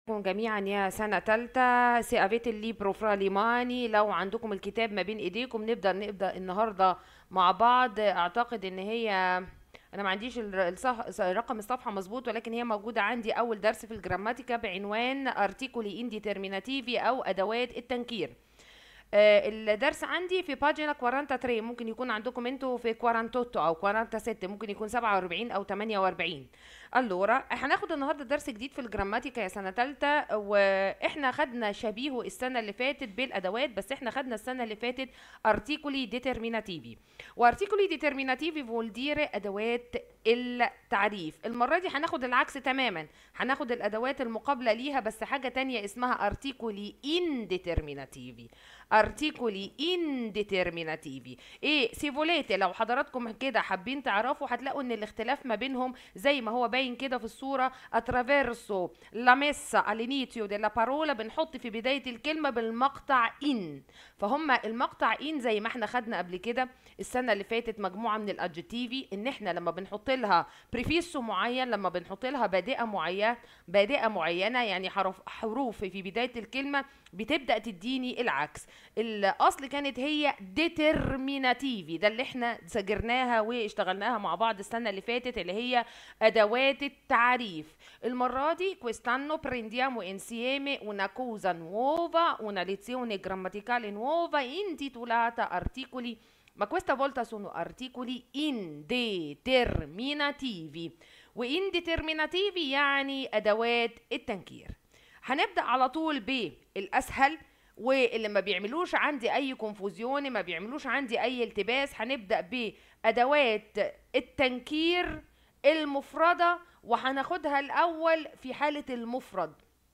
لكم جميعا يا سنة تالتة سيافيت الليبرو فراليماني لو عندكم الكتاب ما بين ايديكم نبدأ نبدأ النهاردة مع بعض اعتقد ان هي انا ما عنديش الر- الصح... رقم الصفحة مظبوط ولكن هي موجودة عندي اول درس في الجراماتيكا بعنوان ارتيكولي انديترميناتيفي او ادوات التنكير آه، الدرس عندي في باجينا 43 ممكن يكون عندكم انتوا في 48 او 46 ممكن يكون 47 او 48 اللورا هناخد النهارده درس جديد في الجراماتيكا يا سنه ثالثه واحنا خدنا شبيهه السنه اللي فاتت بالادوات بس احنا خدنا السنه اللي فاتت ارتيكولي ديترميناتيفي وارتيكولي ديترميناتيفي فولدير ادوات التعريف المره دي هناخد العكس تماما هناخد الادوات المقابله ليها بس حاجه تانية اسمها ارتيكولي انديترميناتيفي ارتيكولي انديترميناتيفي ايه سيفوليتي لو حضراتكم كده حابين تعرفوا هتلاقوا ان الاختلاف ما بينهم زي ما هو باين كده في الصوره اترافيرسو لا ميسا all'inizio della parola بنحط في بدايه الكلمه بالمقطع ان فهم المقطع ان زي ما احنا خدنا قبل كده السنه اللي فاتت مجموعه من الادجتيفي ان احنا لما بنحط لها بريفيسو معين لما بنحط لها بادئه معينه بادئه معينه يعني حرف حروف في بدايه الكلمه بتبدا تديني العكس الاصل كانت هي ديترميناتيفي ده اللي احنا سجرناها واشتغلناها مع بعض السنه اللي فاتت اللي هي ادوات التعريف المره دي quest'anno prendiamo insieme una cosa nuova una lezione grammaticale nuova intitolata articoli ma questa volta sono articoli indeterminativi وانديترميناتيفي يعني ادوات التنكير هنبدا على طول بالاسهل واللي ما بيعملوش عندي اي كونفوزيون ما بيعملوش عندي اي التباس هنبدا بادوات التنكير المفرده وهناخدها الاول في حاله المفرد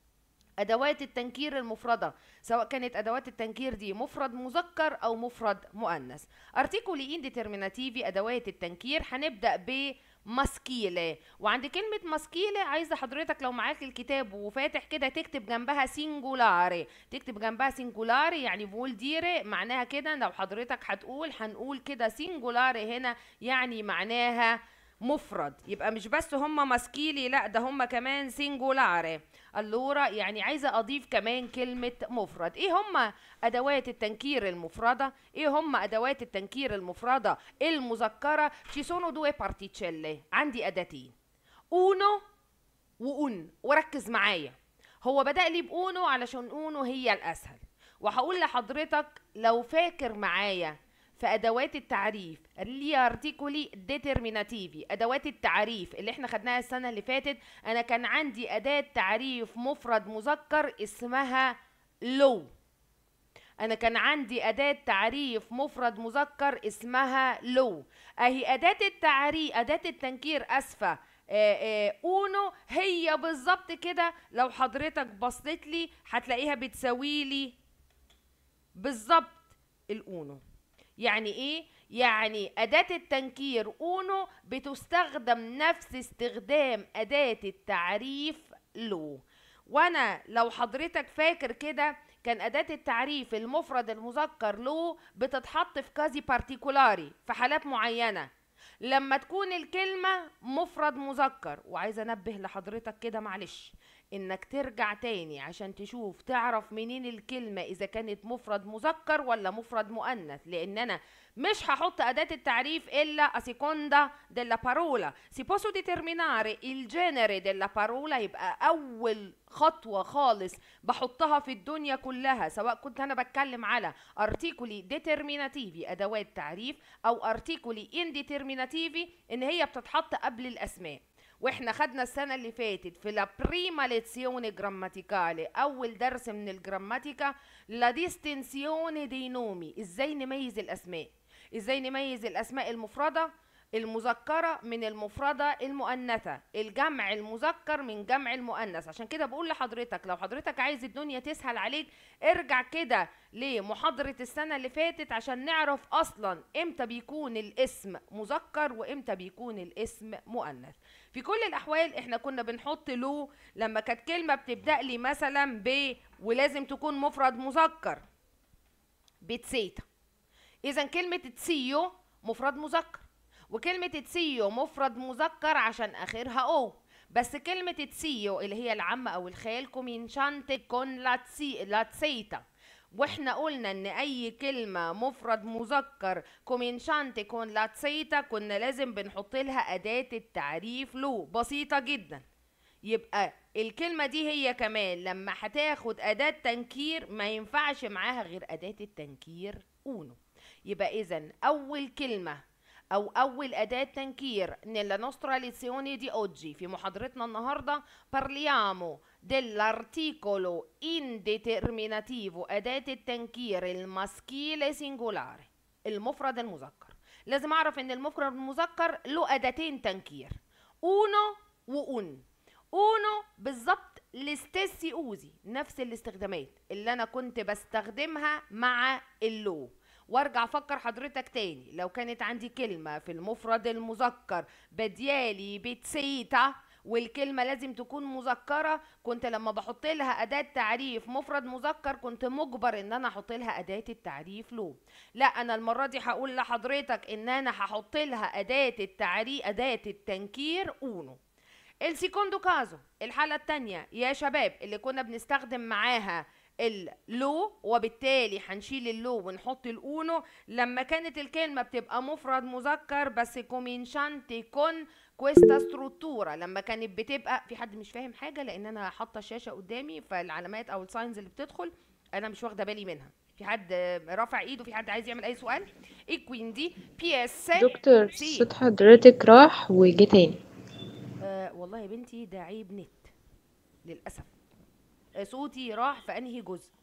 ادوات التنكير المفرده سواء كانت ادوات التنكير دي مفرد مذكر او مفرد مؤنث ارتيكولي انديترميناتيفي ادوات التنكير هنبدا ب ماسكيلة وعند كلمة ماسكيلة عايزة حضرتك لو معاك الكتاب وفاتح كده تكتب جنبها سينجولاري تكتب جنبها سينجولاري يعني فول ديري معناها كده لو حضرتك هتقول هنقول كده سينجولاري هنا يعني معناها مفرد يبقى مش بس هم ماسكيلي لا ده هم كمان سينجولاري اللورا يعني عايزه اضيف كمان كلمه مفرد ايه هم ادوات التنكير المفرده ايه هم ادوات التنكير المفرده المذكره ci sono due particelle عندي اداتين uno وان وركز معايا هو بدأ لي بأونو علشان أونو هي الأسهل وهقول لحضرتك لو فاكر معايا في أدوات التعريف اللي ارتيكولي ديترميناتيفي أدوات التعريف اللي احنا خدناها السنة اللي فاتت أنا كان عندي أداة تعريف مفرد مذكر اسمها لو انا كان عندي اداه تعريف مفرد مذكر اسمها لو اهي اداه التعريف اداه التنكير اسفه آه، آه، اونو هي بالظبط كده لو حضرتك بصيت لي هتلاقيها بتساوي لي بالظبط الاونو يعني ايه يعني أداة التنكير أونو بتستخدم نفس استخدام أداة التعريف لو وأنا لو حضرتك فاكر كده كان أداة التعريف المفرد المذكر له بتتحط في كازي بارتيكولاري في حالات معينة لما تكون الكلمة مفرد مذكر وعايزة انبه لحضرتك كده معلش انك ترجع تاني عشان تشوف تعرف منين الكلمة اذا كانت مفرد مذكر ولا مفرد مؤنث لان انا مش هحط اداة التعريف الا a seconda della parola si posso determinare il genere della parola يبقى اول خطوة خالص بحطها في الدنيا كلها سواء كنت انا بتكلم على articoli determinativi ادوات تعريف او articoli indeterminativi ان هي بتتحط قبل الاسماء واحنا خدنا السنه اللي فاتت في لا بريما lezione grammaticale اول درس من الجراماتيكا لا ديستنسيone dei nomi ازاي نميز الاسماء ازاي نميز الاسماء المفرده المذكرة من المفردة المؤنثة الجمع المذكر من جمع المؤنث عشان كده بقول لحضرتك لو حضرتك عايز الدنيا تسهل عليك ارجع كده لمحاضرة السنة اللي فاتت عشان نعرف أصلا إمتى بيكون الاسم مذكر وإمتى بيكون الاسم مؤنث في كل الأحوال إحنا كنا بنحط له لما كانت كلمة بتبدأ لي مثلا ب ولازم تكون مفرد مذكر بتسيتا إذا كلمة تسيو مفرد مذكر وكلمة تسيو مفرد مذكر عشان آخرها أو بس كلمة تسيو اللي هي العم أو الخال كومينشانتي كون لاتسي لاتسيتا واحنا قلنا ان اي كلمة مفرد مذكر كومينشانتي كون لاتسيتا كنا لازم بنحط لها اداة التعريف لو بسيطة جدا يبقى الكلمة دي هي كمان لما هتاخد أداة تنكير ما ينفعش معاها غير أداة التنكير أونو يبقى إذا أول كلمة أو أول أداة تنكير nella nostra lezione di oggi في محاضرتنا النهاردة parliamo dell'articolo indeterminativo أداة التنكير الماسكيلي سينجولاري المفرد المذكر لازم أعرف إن المفرد المذكر له أداتين تنكير أونو وأون أونو بالظبط لستيسي أوزي نفس الاستخدامات اللي أنا كنت بستخدمها مع اللو وارجع افكر حضرتك تاني لو كانت عندي كلمة في المفرد المذكر بديالي بتسيتا والكلمة لازم تكون مذكرة كنت لما بحط لها أداة تعريف مفرد مذكر كنت مجبر إن أنا أحط لها أداة التعريف له لا أنا المرة دي هقول لحضرتك إن أنا هحط لها أداة التعريف أداة التنكير أونو السيكوندو كازو الحالة التانية يا شباب اللي كنا بنستخدم معاها اللو وبالتالي هنشيل اللو ونحط الاونو لما كانت الكلمة بتبقى مفرد مذكر بس كومينشانتي كون كويستا ستروتورا لما كانت بتبقى في حد مش فاهم حاجة لان انا حاطة الشاشة قدامي فالعلامات او الساينز اللي بتدخل انا مش واخدة بالي منها في حد رافع ايده في حد عايز يعمل اي سؤال ايه كوين دي بي اس دكتور سي. صوت حضرتك راح وجه تاني آه والله يا بنتي ده عيب نت للاسف آه، صوتي راح في انهي جزء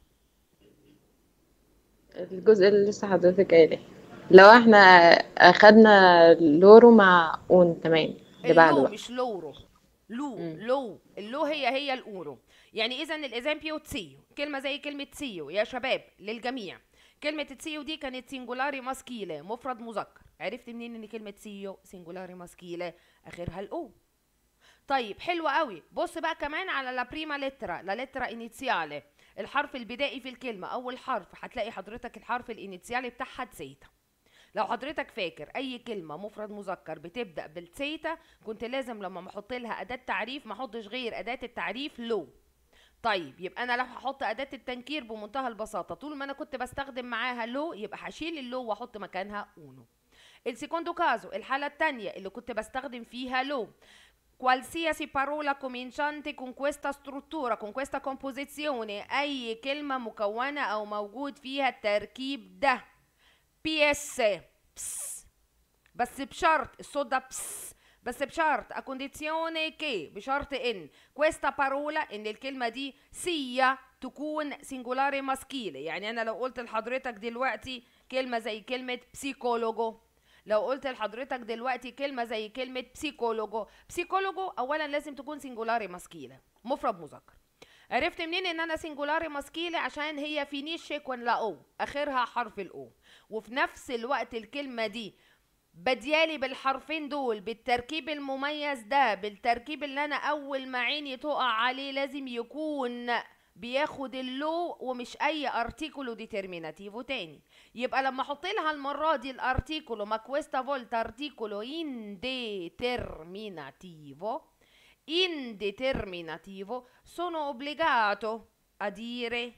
الجزء اللي لسه حضرتك قايله لو احنا اخدنا لورو مع اون تمام اللي بعده اللو بقى مش لورو لو مم. لو اللو هي هي الاورو يعني اذا الازامبيو تسيو كلمه زي كلمه تسيو يا شباب للجميع كلمة تسيو دي كانت سينجولاري ماسكيلة مفرد مذكر عرفت منين ان كلمة سيو سينجولاري ماسكيلة اخرها الاو طيب حلو قوي بص بقى كمان على لا بريما لترا لا لترا انيتسيالي الحرف البدائي في الكلمة اول حرف هتلاقي حضرتك الحرف الانيتسيالي بتاعها تسيتا لو حضرتك فاكر اي كلمه مفرد مذكر بتبدا بالتيتا كنت لازم لما احط لها اداه تعريف ما احطش غير اداه التعريف لو طيب يبقى انا لو هحط اداه التنكير بمنتهى البساطه طول ما انا كنت بستخدم معاها لو يبقى هشيل اللو واحط مكانها اونو السيكوندو كازو الحاله الثانيه اللي كنت بستخدم فيها لو qualsiasi parola cominciante con questa struttura con questa composizione اي كلمه مكونه او موجود فيها التركيب ده بي اس بس بس بشرط الصوت ده بس بس بشرط a condizione che بشرط ان questa parola ان الكلمه دي سيا تكون سنجولاري ماسكيلي يعني انا لو قلت لحضرتك دلوقتي كلمه زي كلمه بسيكولوجو لو قلت لحضرتك دلوقتي كلمه زي كلمه بسيكولوجو بسيكولوجو اولا لازم تكون سنجولاري ماسكيلة مفرد مذكر عرفت منين ان انا سنجولاري ماسكيلة عشان هي فينيش شيكون لا او اخرها حرف الاو وفي نفس الوقت الكلمه دي بديالي بالحرفين دول بالتركيب المميز ده بالتركيب اللي انا اول ما عيني تقع عليه لازم يكون بياخد اللو ومش اي ارتيكولو ديترميناتيفو تاني يبقى لما احط لها المره دي الارتيكولو ما كويستا فولتا ارتيكولو indeterminativo indeterminativo sono obbligato a dire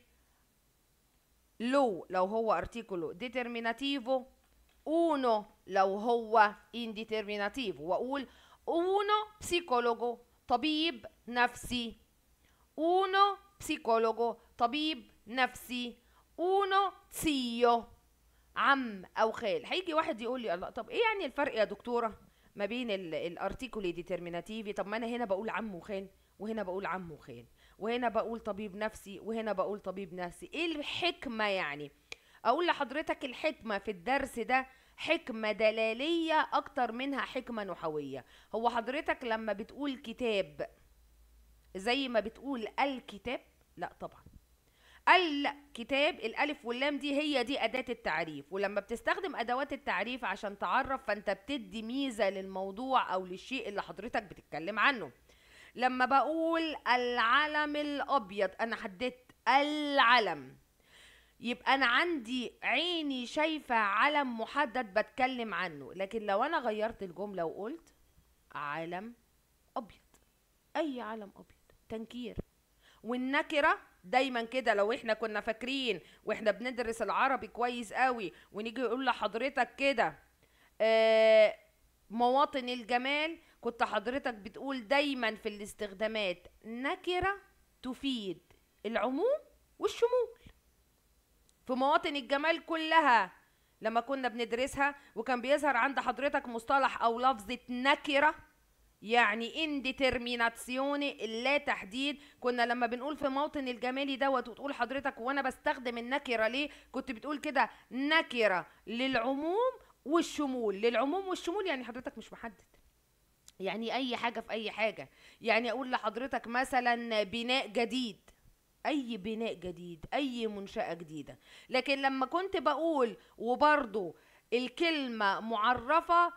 لو لو هو ارتيكولو ديترميناتيفو uno لو هو indeterminativo واقول uno psicologo طبيب نفسي uno psicologo طبيب نفسي uno zio عم او خال هيجي واحد يقول لي الله طب ايه يعني الفرق يا دكتوره ما بين الارتيكولي ديترميناتيفي طب ما انا هنا بقول عم وخال وهنا بقول عم وخال وهنا بقول طبيب نفسي وهنا بقول طبيب نفسي ايه الحكمه يعني اقول لحضرتك الحكمه في الدرس ده حكمه دلاليه اكتر منها حكمه نحويه هو حضرتك لما بتقول كتاب زي ما بتقول الكتاب لا طبعا الكتاب الالف واللام دي هي دي اداه التعريف ولما بتستخدم ادوات التعريف عشان تعرف فانت بتدي ميزه للموضوع او للشيء اللي حضرتك بتتكلم عنه لما بقول العلم الابيض انا حددت العلم يبقى انا عندي عيني شايفه علم محدد بتكلم عنه لكن لو انا غيرت الجمله وقلت علم ابيض اي علم ابيض تنكير والنكره دايما كده لو احنا كنا فاكرين واحنا بندرس العربي كويس قوي ونيجي يقول لحضرتك كده آه مواطن الجمال كنت حضرتك بتقول دايما في الاستخدامات نكره تفيد العموم والشمول في مواطن الجمال كلها لما كنا بندرسها وكان بيظهر عند حضرتك مصطلح او لفظة نكرة يعني انديترميناتسيوني اللا تحديد كنا لما بنقول في موطن الجمالي دوت وتقول حضرتك وانا بستخدم النكرة ليه كنت بتقول كده نكرة للعموم والشمول للعموم والشمول يعني حضرتك مش محدد يعني اي حاجة في اي حاجة يعني اقول لحضرتك مثلا بناء جديد اي بناء جديد اي منشأة جديدة لكن لما كنت بقول وبرضو الكلمة معرفة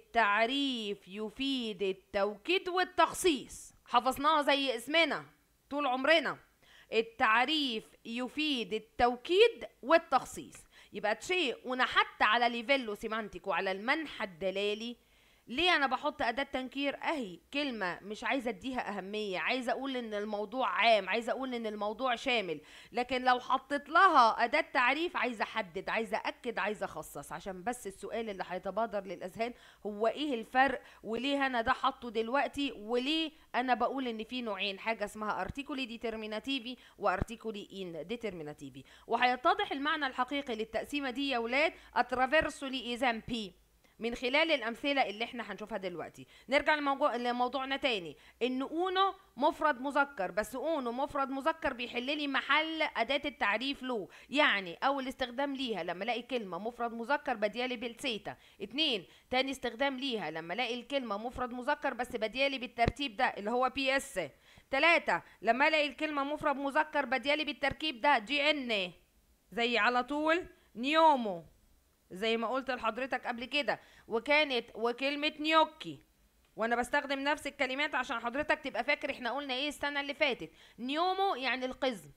التعريف يفيد التوكيد والتخصيص حفظناها زي اسمنا طول عمرنا التعريف يفيد التوكيد والتخصيص يبقى تشي وانا حتى على ليفيلو سيمانتيك وعلى المنحى الدلالي ليه انا بحط اداه تنكير اهي كلمه مش عايزه اديها اهميه عايزه اقول ان الموضوع عام عايزه اقول ان الموضوع شامل لكن لو حطيت لها اداه تعريف عايزه احدد عايزه اكد عايزه اخصص عشان بس السؤال اللي هيتبادر للاذهان هو ايه الفرق وليه انا ده حاطه دلوقتي وليه انا بقول ان في نوعين حاجه اسمها ارتيكولي ديترميناتيفي وارتيكولي ان ديترميناتيفي وهيتضح المعنى الحقيقي للتقسيمه دي يا ولاد اترافيرسو لي من خلال الامثله اللي احنا هنشوفها دلوقتي نرجع لموضوع لموضوعنا تاني ان اونو مفرد مذكر بس اونو مفرد مذكر بيحل لي محل اداه التعريف له يعني اول استخدام ليها لما الاقي كلمه مفرد مذكر بديالي بالسيتا اتنين تاني استخدام ليها لما الاقي الكلمه مفرد مذكر بس بديالي بالترتيب ده اللي هو بي اس تلاتة لما الاقي الكلمه مفرد مذكر بديالي بالتركيب ده جي ان زي على طول نيومو زي ما قلت لحضرتك قبل كده وكانت وكلمة نيوكي وانا بستخدم نفس الكلمات عشان حضرتك تبقى فاكر احنا قلنا ايه السنة اللي فاتت نيومو يعني القزم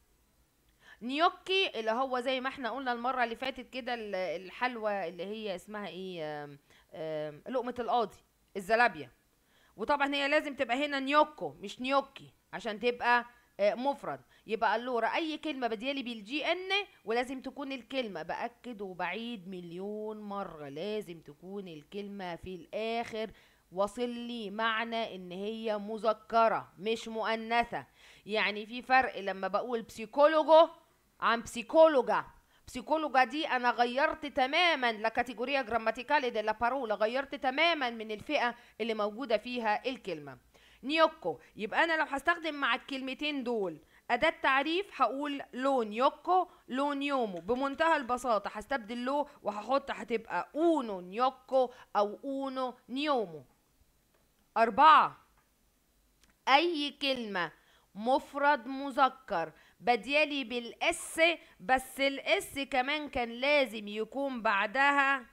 نيوكي اللي هو زي ما احنا قلنا المرة اللي فاتت كده الحلوى اللي هي اسمها ايه آم آم لقمة القاضي الزلابية وطبعا هي لازم تبقى هنا نيوكو مش نيوكي عشان تبقى مفرد يبقى اللورة اي كلمة بديالي بالجي ان ولازم تكون الكلمة باكد وبعيد مليون مرة لازم تكون الكلمة في الاخر وصل لي معنى ان هي مذكرة مش مؤنثة يعني في فرق لما بقول بسيكولوجو عن بسيكولوجا بسيكولوجا دي انا غيرت تماما لا كاتيجوريا جراماتيكالي دي لا بارولا غيرت تماما من الفئة اللي موجودة فيها الكلمة نيوكو يبقى انا لو هستخدم مع الكلمتين دول أداة تعريف هقول لو نيوكو لو نيومو بمنتهى البساطة هستبدل لو وهحط هتبقى اونو نيوكو أو اونو نيومو أربعة أي كلمة مفرد مذكر بديالي بالاس بس الاس كمان كان لازم يكون بعدها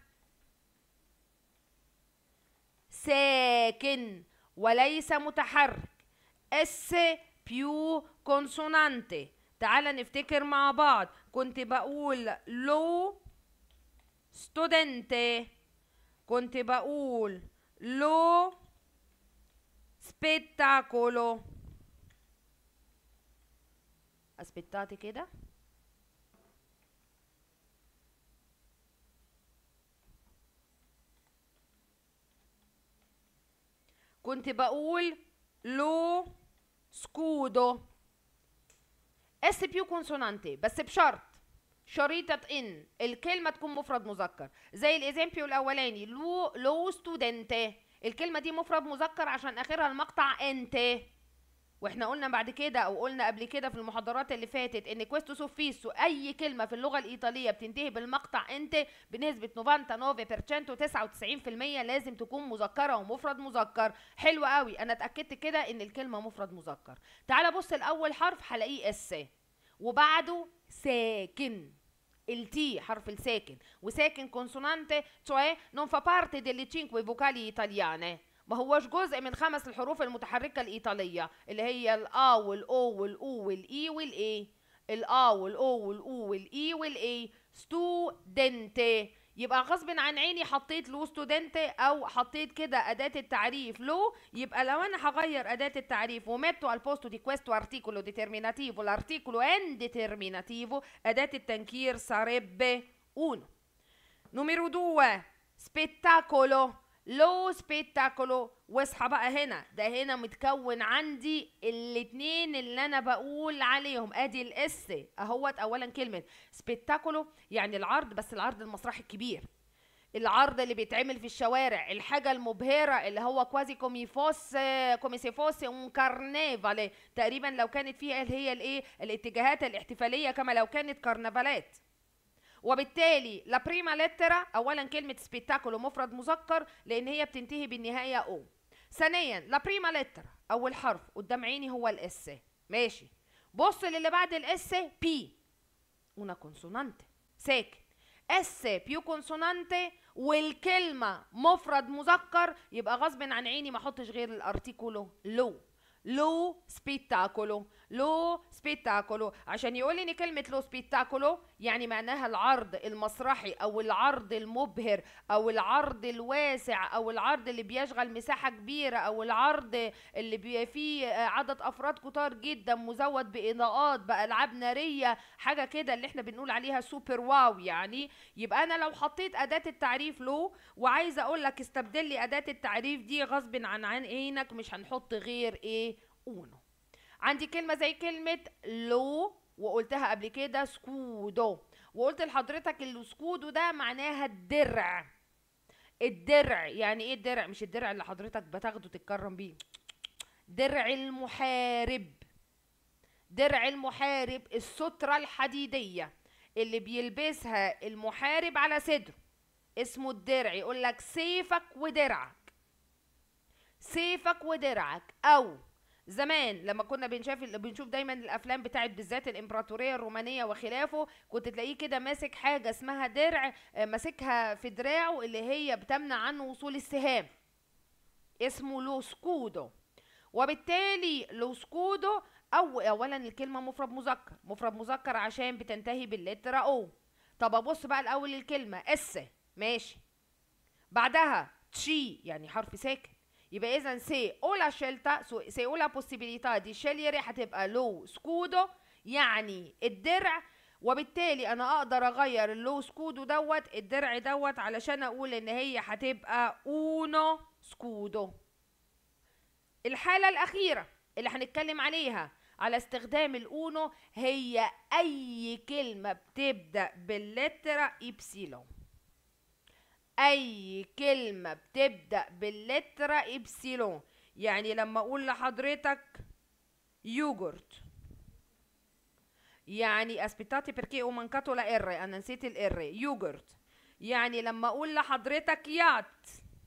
ساكن وليس متحرك اس بيو كونسونانتي تعال نفتكر مع بعض كنت بقول لو ستودنتي كنت بقول لو spettacolo aspettate كده كنت بقول لو سكودو اس بيو كونسونانتي بس بشرط شريطة ان الكلمة تكون مفرد مذكر زي الايزامبيو الاولاني لو لو ستودنتي الكلمة دي مفرد مذكر عشان اخرها المقطع انت واحنا قلنا بعد كده او قلنا قبل كده في المحاضرات اللي فاتت ان كويستو سوفيسو اي كلمه في اللغه الايطاليه بتنتهي بالمقطع انت بنسبه 99% 99% لازم تكون مذكره ومفرد مذكر حلو قوي انا اتاكدت كده ان الكلمه مفرد مذكر تعال بص الاول حرف هلاقيه اس وبعده ساكن التي حرف الساكن وساكن كونسونانتي cioè non fa parte delle cinque vocali italiane ما هوش جزء من خمس الحروف المتحركة الإيطالية اللي هي الآ والأو والأو والإي والإي الآ والأو والأو والإي والإي ستودنتي يبقى غصب عن عيني حطيت لو ستودنت او حطيت كده اداه التعريف لو يبقى لو انا هغير اداه التعريف وميتو al posto di questo articolo determinativo l'articolo indeterminativo اداه التنكير sarebbe uno numero due spettacolo لو سبيتاكولو واصحى بقى هنا ده هنا متكون عندي الاتنين اللي انا بقول عليهم ادي الاس اهوت اولا كلمه سبيتاكولو يعني العرض بس العرض المسرحي الكبير العرض اللي بيتعمل في الشوارع الحاجه المبهره اللي هو كوازي كومي فوس كومي سي فوس اون كارنيفالي تقريبا لو كانت فيها اللي هي الايه الاتجاهات الاحتفاليه كما لو كانت كرنفالات وبالتالي لا بريما لترا اولا كلمه سبيتاكولو مفرد مذكر لان هي بتنتهي بالنهايه او ثانيا لا بريما لترا اول حرف قدام عيني هو الاس ماشي بص للي بعد الاس بي una consonante ساكن اس بيو كونسونانتي والكلمه مفرد مذكر يبقى غصب عن عيني ما احطش غير الارتيكولو لو لو سبيتاكولو لو سبيتاكولو عشان يقول لي ان كلمه لو سبيتاكولو يعني معناها العرض المسرحي او العرض المبهر او العرض الواسع او العرض اللي بيشغل مساحه كبيره او العرض اللي بي فيه عدد افراد كتار جدا مزود باضاءات بالعاب ناريه حاجه كده اللي احنا بنقول عليها سوبر واو يعني يبقى انا لو حطيت اداه التعريف لو وعايزه اقول لك استبدل لي اداه التعريف دي غصب عن عن عينك مش هنحط غير ايه اونو عندي كلمة زي كلمة لو وقلتها قبل كده سكودو وقلت لحضرتك السكودو ده معناها الدرع الدرع يعني ايه الدرع مش الدرع اللي حضرتك بتاخده تتكرم بيه درع المحارب درع المحارب السترة الحديدية اللي بيلبسها المحارب على صدره اسمه الدرع يقول لك سيفك ودرعك سيفك ودرعك او زمان لما كنا بنشاف بنشوف دايما الافلام بتاعت بالذات الامبراطوريه الرومانيه وخلافه كنت تلاقيه كده ماسك حاجه اسمها درع ماسكها في دراعه اللي هي بتمنع عنه وصول السهام اسمه لو سكودو وبالتالي لو سكودو او اولا الكلمه مفرد مذكر مفرد مذكر عشان بتنتهي باللترة او طب ابص بقى الاول للكلمه اس ماشي بعدها تشي يعني حرف ساكن يبقى اذا سي اولا شيلتا سي اولا possibilità دي scegliere هتبقى لو سكودو يعني الدرع وبالتالي انا اقدر اغير اللو سكودو دوت الدرع دوت علشان اقول ان هي هتبقى اونو سكودو الحالة الاخيرة اللي هنتكلم عليها على استخدام الاونو هي اي كلمة بتبدأ باللترة إبسيلون اي كلمه بتبدا باللترة ابسيلون يعني لما اقول لحضرتك يوجورت يعني اسبيتاتي بيركي او مانكاتو لا ار انا نسيت الار يوجورت يعني لما اقول لحضرتك يات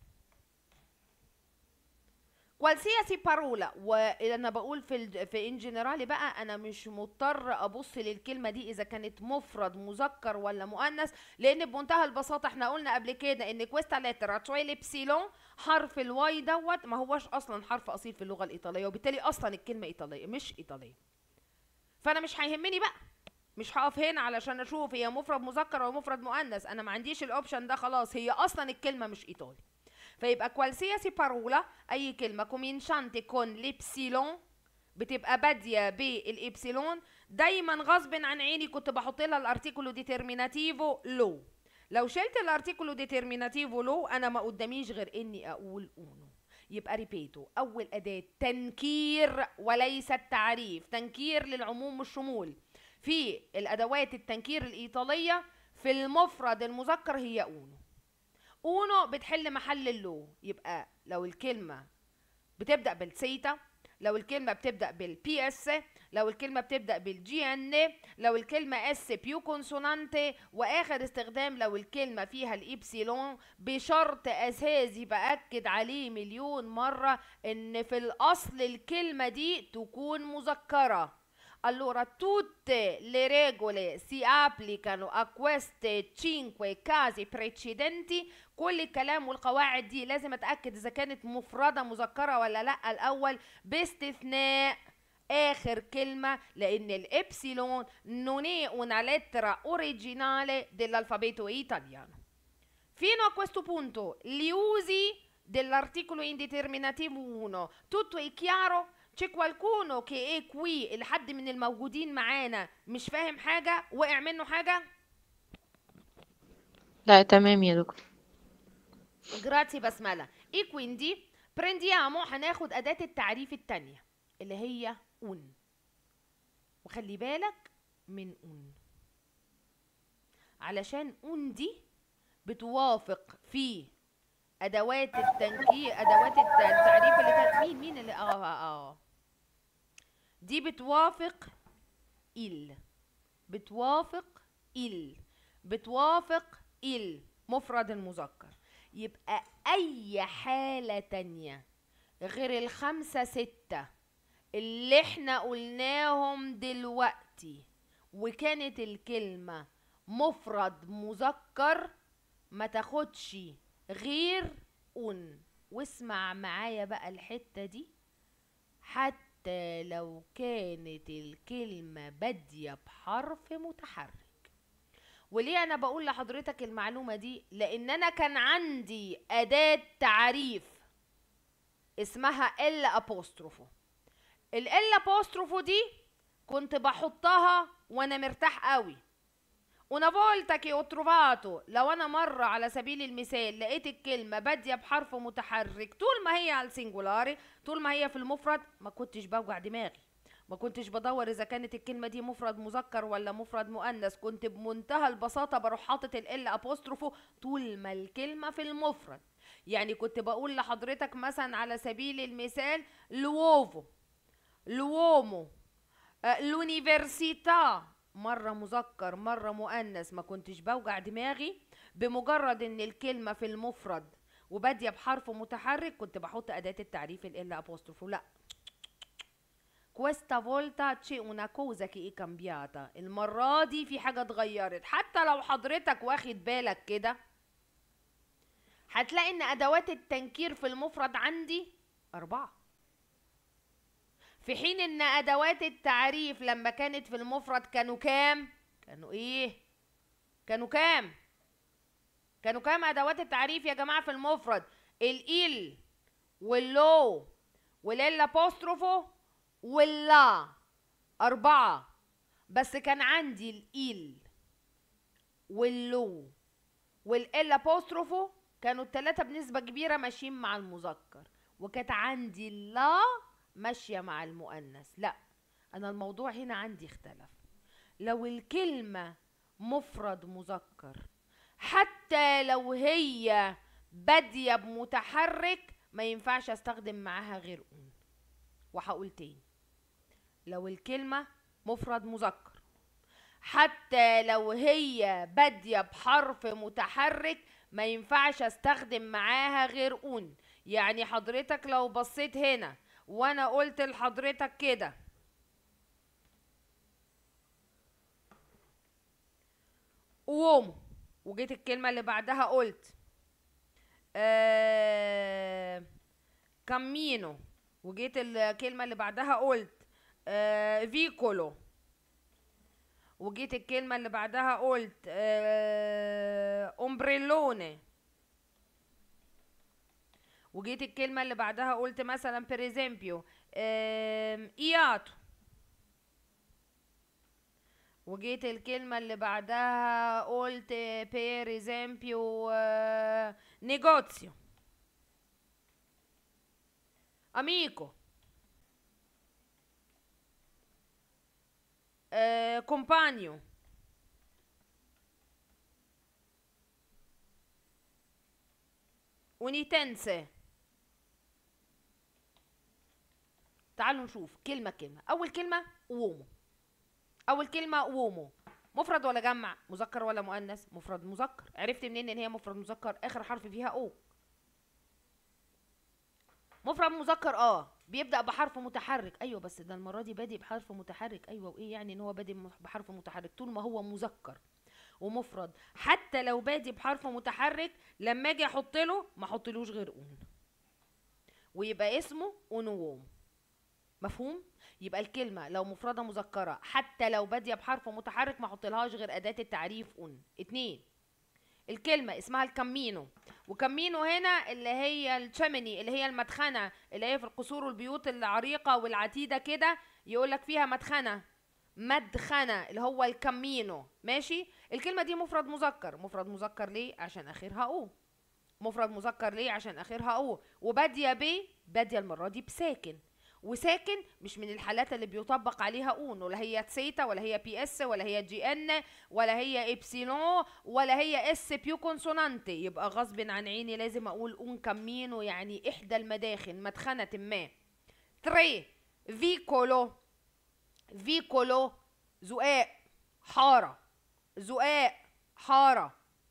qualsiasi parola وانا بقول في ال في ان جنرالي بقى انا مش مضطر ابص للكلمه دي اذا كانت مفرد مذكر ولا مؤنث لان بمنتهى البساطه احنا قلنا قبل كده ان كويستا لترا تشوي لبسيلون حرف الواي دوت ما هوش اصلا حرف اصيل في اللغه الايطاليه وبالتالي اصلا الكلمه ايطاليه مش ايطاليه فانا مش هيهمني بقى مش هقف هنا علشان اشوف هي مفرد مذكر ولا مفرد مؤنث انا ما عنديش الاوبشن ده خلاص هي اصلا الكلمه مش ايطالي فيبقى qualsiasi parola اي كلمه cominciante con l'epsilon بتبقى باديه بالابسيلون دايما غصب عن عيني كنت بحط لها الارتيكولو ديترميناتيفو لو لو شلت الارتيكولو ديترميناتيفو لو انا ما قداميش غير اني اقول اونو يبقى ريبيتو اول اداه تنكير وليس التعريف تنكير للعموم والشمول في الادوات التنكير الايطاليه في المفرد المذكر هي اونو اونو بتحل محل اللو يبقى لو الكلمه بتبدا بالسيتا لو الكلمه بتبدا بالبي اس لو الكلمه بتبدا بالجي ان لو الكلمه اس بيو كونسونانتي واخر استخدام لو الكلمه فيها الابسيلون بشرط اساسي باكد عليه مليون مره ان في الاصل الكلمه دي تكون مذكره Allora, tutte le regole si applicano a questi cinque casi precedenti كل الكلام والقواعد دي لازم اتاكد اذا كانت مفرده مذكره ولا لا الاول باستثناء اخر كلمه لان الابسيلون non è una lettera originale dell'alfabeto italiano Fino a questo punto gli usi dell'articolo indeterminativo 1 tutto è chiaro c'è qualcuno che è qui الحد من الموجودين معانا مش فاهم حاجة وقع منه حاجة لا تمام يا دكتور جراتي بسملة e quindi prendiamo هناخد أداة التعريف التانية اللي هي un وخلي بالك من un علشان un دي بتوافق في ادوات التنكير ادوات الت- التعريف اللي كانت مين مين اللي اه اه, آه. دي بتوافق il بتوافق il بتوافق il مفرد المذكر يبقى اي حالة تانية غير الخمسة ستة اللي احنا قلناهم دلوقتي وكانت الكلمة مفرد مذكر ما تاخدش غير ان واسمع معايا بقى الحتة دي حتى لو كانت الكلمة بادية بحرف متحرك وليه انا بقول لحضرتك المعلومة دي لان انا كان عندي اداة تعريف اسمها ال ابوستروفو ال ابوستروفو دي كنت بحطها وانا مرتاح قوي una volta che ho trovato لو انا مرة على سبيل المثال لقيت الكلمة بادية بحرف متحرك طول ما هي على السنجولاري طول ما هي في المفرد ما كنتش بوجع دماغي ما كنتش بدور اذا كانت الكلمة دي مفرد مذكر ولا مفرد مؤنث كنت بمنتهى البساطة بروح حاطط ال ابوستروفو طول ما الكلمة في المفرد يعني كنت بقول لحضرتك مثلا على سبيل المثال لووفو لوومو آه، l'università مرة مذكر مرة مؤنث ما كنتش بوجع دماغي بمجرد ان الكلمة في المفرد وبادية بحرف متحرك كنت بحط أداة التعريف ال apostrophe لا questa volta c'è una cosa che è cambiata المرة دي في حاجة اتغيرت حتى لو حضرتك واخد بالك كده هتلاقي ان أدوات التنكير في المفرد عندي أربعة في حين ان ادوات التعريف لما كانت في المفرد كانوا كام كانوا ايه كانوا كام كانوا كام ادوات التعريف يا جماعه في المفرد ال واللو والال ابوستروفو واللا اربعه بس كان عندي الإل واللو والال ابوستروفو كانوا التلاتة بنسبة كبيرة ماشيين مع المذكر وكانت عندي اللا ماشية مع المؤنث لا أنا الموضوع هنا عندي اختلف لو الكلمة مفرد مذكر حتى لو هي بادية بمتحرك ما ينفعش استخدم معاها غير أون وهقول تاني لو الكلمة مفرد مذكر حتى لو هي بادية بحرف متحرك ما ينفعش استخدم معاها غير اون يعني حضرتك لو بصيت هنا وانا قلت لحضرتك كده قوم وجيت الكلمة اللي بعدها قلت آه كامينو وجيت الكلمة اللي بعدها قلت آه فيكولو وجيت الكلمة اللي بعدها قلت آه اومبريلوني وجيت الكلمة اللي بعدها قلت مثلا بريزامبيو آه اياتو وجيت الكلمة اللي بعدها قلت بير اسempio آه نيجوتسيو اميكو آه كومبانيو ونيتنسي تعالوا نشوف كلمة كلمة أول كلمة وومو أول كلمة وومو مفرد ولا جمع مذكر ولا مؤنث مفرد مذكر عرفت منين ان هي مفرد مذكر اخر حرف فيها او مفرد مذكر اه بيبدا بحرف متحرك ايوه بس ده المره دي بادئ بحرف متحرك ايوه وايه يعني ان هو بادئ بحرف متحرك طول ما هو مذكر ومفرد حتى لو بادئ بحرف متحرك لما اجي احط له ما احطلوش غير اون ويبقى اسمه اونووم مفهوم يبقى الكلمه لو مفرده مذكره حتى لو باديه بحرف متحرك ما احطلهاش غير اداه التعريف اون اتنين الكلمة اسمها الكامينو وكامينو هنا اللي هي الشمني اللي هي المدخنة اللي هي في القصور والبيوت العريقة والعتيدة كده يقولك فيها مدخنة مدخنة اللي هو الكامينو ماشي الكلمة دي مفرد مذكر مفرد مذكر ليه عشان آخرها أو مفرد مذكر ليه عشان آخرها أو وبادية ب بادية المرة دي بساكن وساكن مش من الحالات اللي بيطبق عليها اون ولا هي تسيتا ولا هي بي اس ولا هي جي ان ولا هي ابسيلون ولا هي اس بيو كونسونانتي يبقى غصب عن عيني لازم اقول اون كامينو يعني احدى المداخن مدخنة ما تري فيكولو فيكولو زقاق حارة زقاق حارة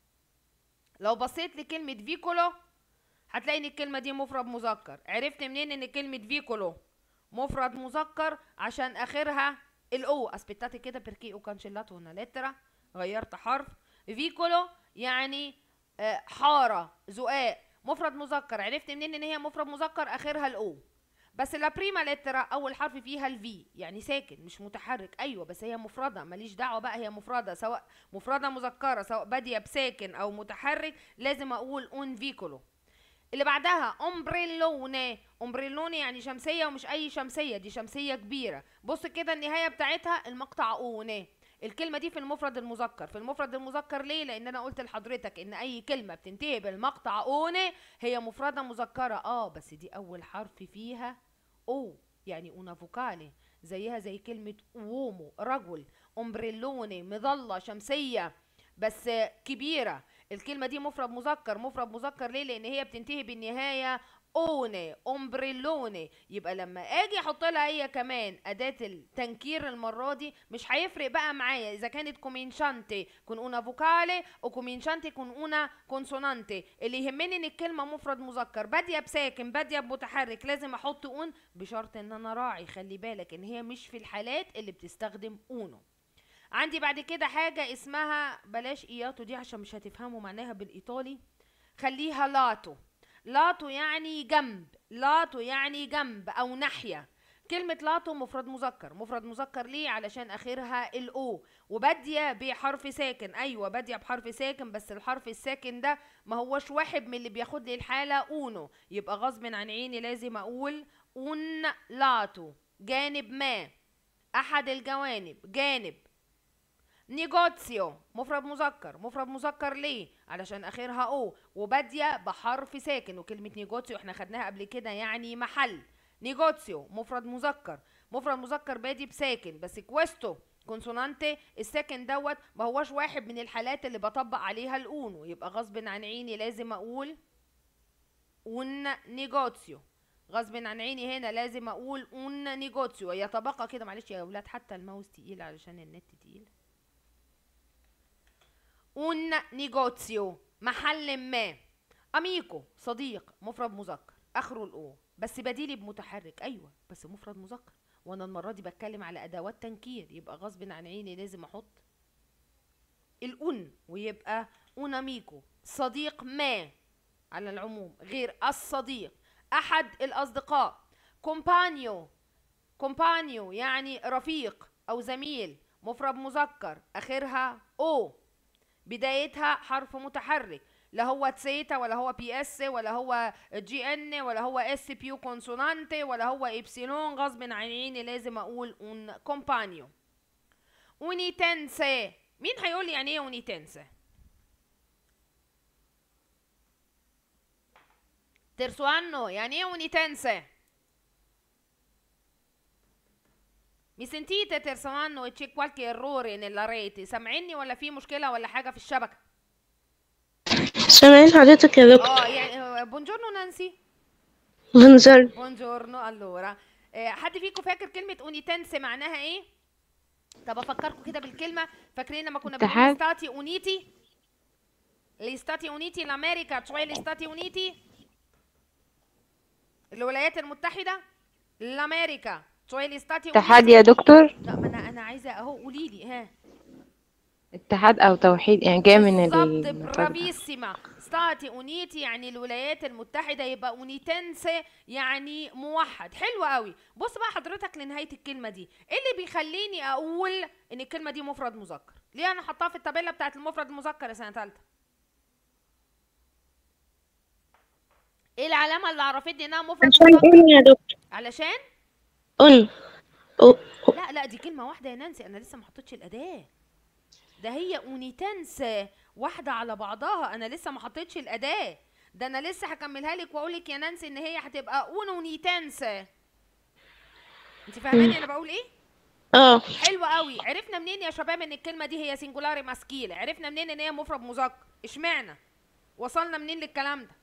لو بصيت لكلمة فيكولو هتلاقي ان الكلمة دي مفرد مذكر عرفت منين ان كلمة فيكولو مفرد مذكر عشان اخرها الاو اسبتاتي كده بركي او كانشيلاتو una lettera غيرت حرف فيكولو يعني آه، حارة زقاق مفرد مذكر عرفت منين ان هي مفرد مذكر اخرها الاو بس لا بريما لترا اول حرف فيها الفي يعني ساكن مش متحرك ايوه بس هي مفرده ماليش دعوه بقى هي مفرده سواء مفرده مذكره سواء باديه بساكن او متحرك لازم اقول اون فيكولو اللي بعدها امبريلوني امبريلوني يعني شمسيه ومش اي شمسيه دي شمسيه كبيره بص كده النهايه بتاعتها المقطع اوني الكلمة دي في المفرد المذكر في المفرد المذكر ليه لان انا قلت لحضرتك ان اي كلمة بتنتهي بالمقطع اوني هي مفردة مذكرة اه بس دي اول حرف فيها او يعني اون فوكالي زيها زي كلمة وومو رجل امبريلوني مظلة شمسية بس كبيرة الكلمة دي مفرد مذكر مفرد مذكر ليه لان هي بتنتهي بالنهاية اوني امبريلوني يبقى لما اجي احط لها هي كمان اداة التنكير المرة دي مش هيفرق بقى معايا اذا كانت كومينشانتي كون انا فوكالي او كومينشانتي كون انا كونسونانتي اللي يهمني ان الكلمة مفرد مذكر بادية بساكن بادية بمتحرك لازم احط اون بشرط ان انا راعي خلي بالك ان هي مش في الحالات اللي بتستخدم اونو عندي بعد كده حاجة اسمها بلاش اياتو دي عشان مش هتفهموا معناها بالايطالي خليها لاتو لاتو يعني جنب لاتو يعني جنب او ناحية كلمة لاتو مفرد مذكر مفرد مذكر ليه علشان اخرها الاو وبادية بحرف ساكن ايوه بادية بحرف ساكن بس الحرف الساكن ده ما هوش واحد من اللي بياخد لي الحالة اونو يبقى غصب عن عيني لازم اقول اون لاتو جانب ما احد الجوانب جانب نيجوتسيو مفرد مذكر مفرد مذكر ليه علشان اخرها او وباديه بحرف ساكن وكلمه نيجوتسيو احنا خدناها قبل كده يعني محل نيجوتسيو مفرد مذكر مفرد مذكر بادي بساكن بس كويستو كونسونانتي الساكن دوت ما هوش واحد من الحالات اللي بطبق عليها الاونو يبقى غصب عن عيني لازم اقول un negozio غصب عن عيني هنا لازم اقول un negozio هي طبقه كده معلش يا اولاد حتى الماوس تقيل علشان النت تقيل un negozio محل ما اميكو صديق مفرد مذكر اخره الاو بس بديلي بمتحرك ايوه بس مفرد مذكر وانا المره دي بتكلم على ادوات تنكير يبقى غصب عن عيني لازم احط الأن ويبقى un amico صديق ما على العموم غير الصديق أحد الأصدقاء كومبانيو كومبانيو يعني رفيق أو زميل مفرد مذكر آخرها أو بدايتها حرف متحرك لا هو تسيتا ولا هو بي اس ولا هو جي ان ولا هو اس بيو كونسونانتي ولا هو ابسيلون غصب عن عيني لازم اقول un كومبانيو اونيتنسي مين هيقول لي يعني ايه اونيتنسي ترسوانو يعني ايه اونيتنسي Mi sentite Terzoanno e c'è qualche errore nella rete سامعيني ولا في مشكلة ولا حاجة في الشبكة سامعين حضرتك يا دكتور اه يعني بونجورنو نانسي منظر بونجورنو allora آه، حد فيكم فاكر كلمة اونيتنسي معناها ايه؟ طب افكركم كده بالكلمة فاكرين لما كنا بنقول اتحاد. ستاتي اونيتي gli Stati Uniti l'America cioè gli Stati Uniti الولايات المتحدة الأمريكا cioè gli Stati اتحاد Uniti يا دكتور لا ما انا انا عايزة اهو قولي لي ها اتحاد او توحيد يعني جاي من بالظبط المفرد برافيسيما ستاتي اونيتي يعني الولايات المتحدة يبقى اونيتنسي يعني موحد حلو قوي بص بقى حضرتك لنهاية الكلمة دي ايه اللي بيخليني اقول ان الكلمة دي مفرد مذكر ليه انا حطاها في التابلة بتاعت المفرد المذكر يا سنة تالتة ايه العلامه اللي عرفتني انها مفرد عشان مذكر أن يا دكتور علشان أن أو- لا لا دي كلمه واحده يا نانسي انا لسه ما حطيتش الاداه ده هي اونيتنس واحده على بعضها انا لسه ما حطيتش الاداه ده انا لسه هكملها لك واقول لك يا نانسي ان هي هتبقى اونونيتنس انت فاهماني انا بقول ايه اه حلو قوي عرفنا منين يا شباب ان الكلمه دي هي سنجولاري ماسكيله عرفنا منين ان هي مفرد مذكر اشمعنى وصلنا منين للكلام ده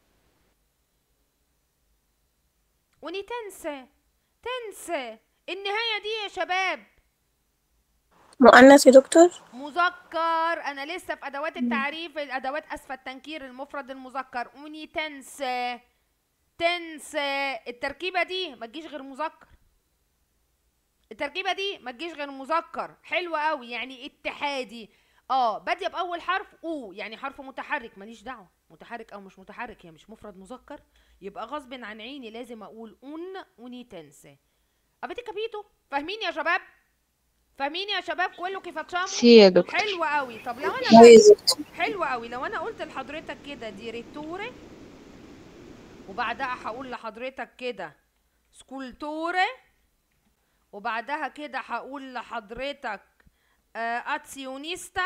وني تنسى تنسى النهايه دي يا شباب مؤنث يا دكتور مذكر انا لسه في ادوات التعريف الادوات اسفل التنكير المفرد المذكر وني تنسى تنسى التركيبه دي ما تجيش غير مذكر التركيبه دي ما تجيش غير مذكر حلو قوي يعني اتحادي اه باديه باول حرف او يعني حرف متحرك ماليش دعوه متحرك او مش متحرك هي مش مفرد مذكر يبقى غصب عن عيني لازم اقول اون وني تنسى ابيتي كابيتو فاهمين يا شباب فاهمين يا شباب كله كيف تشاموا سي يا دكتور حلو قوي طب لو انا كويس يا دكتور حلو قوي لو انا قلت لحضرتك كده ديريتوري وبعدها هقول لحضرتك كده سكولتوري وبعدها كده هقول لحضرتك آه، اتسيونيستا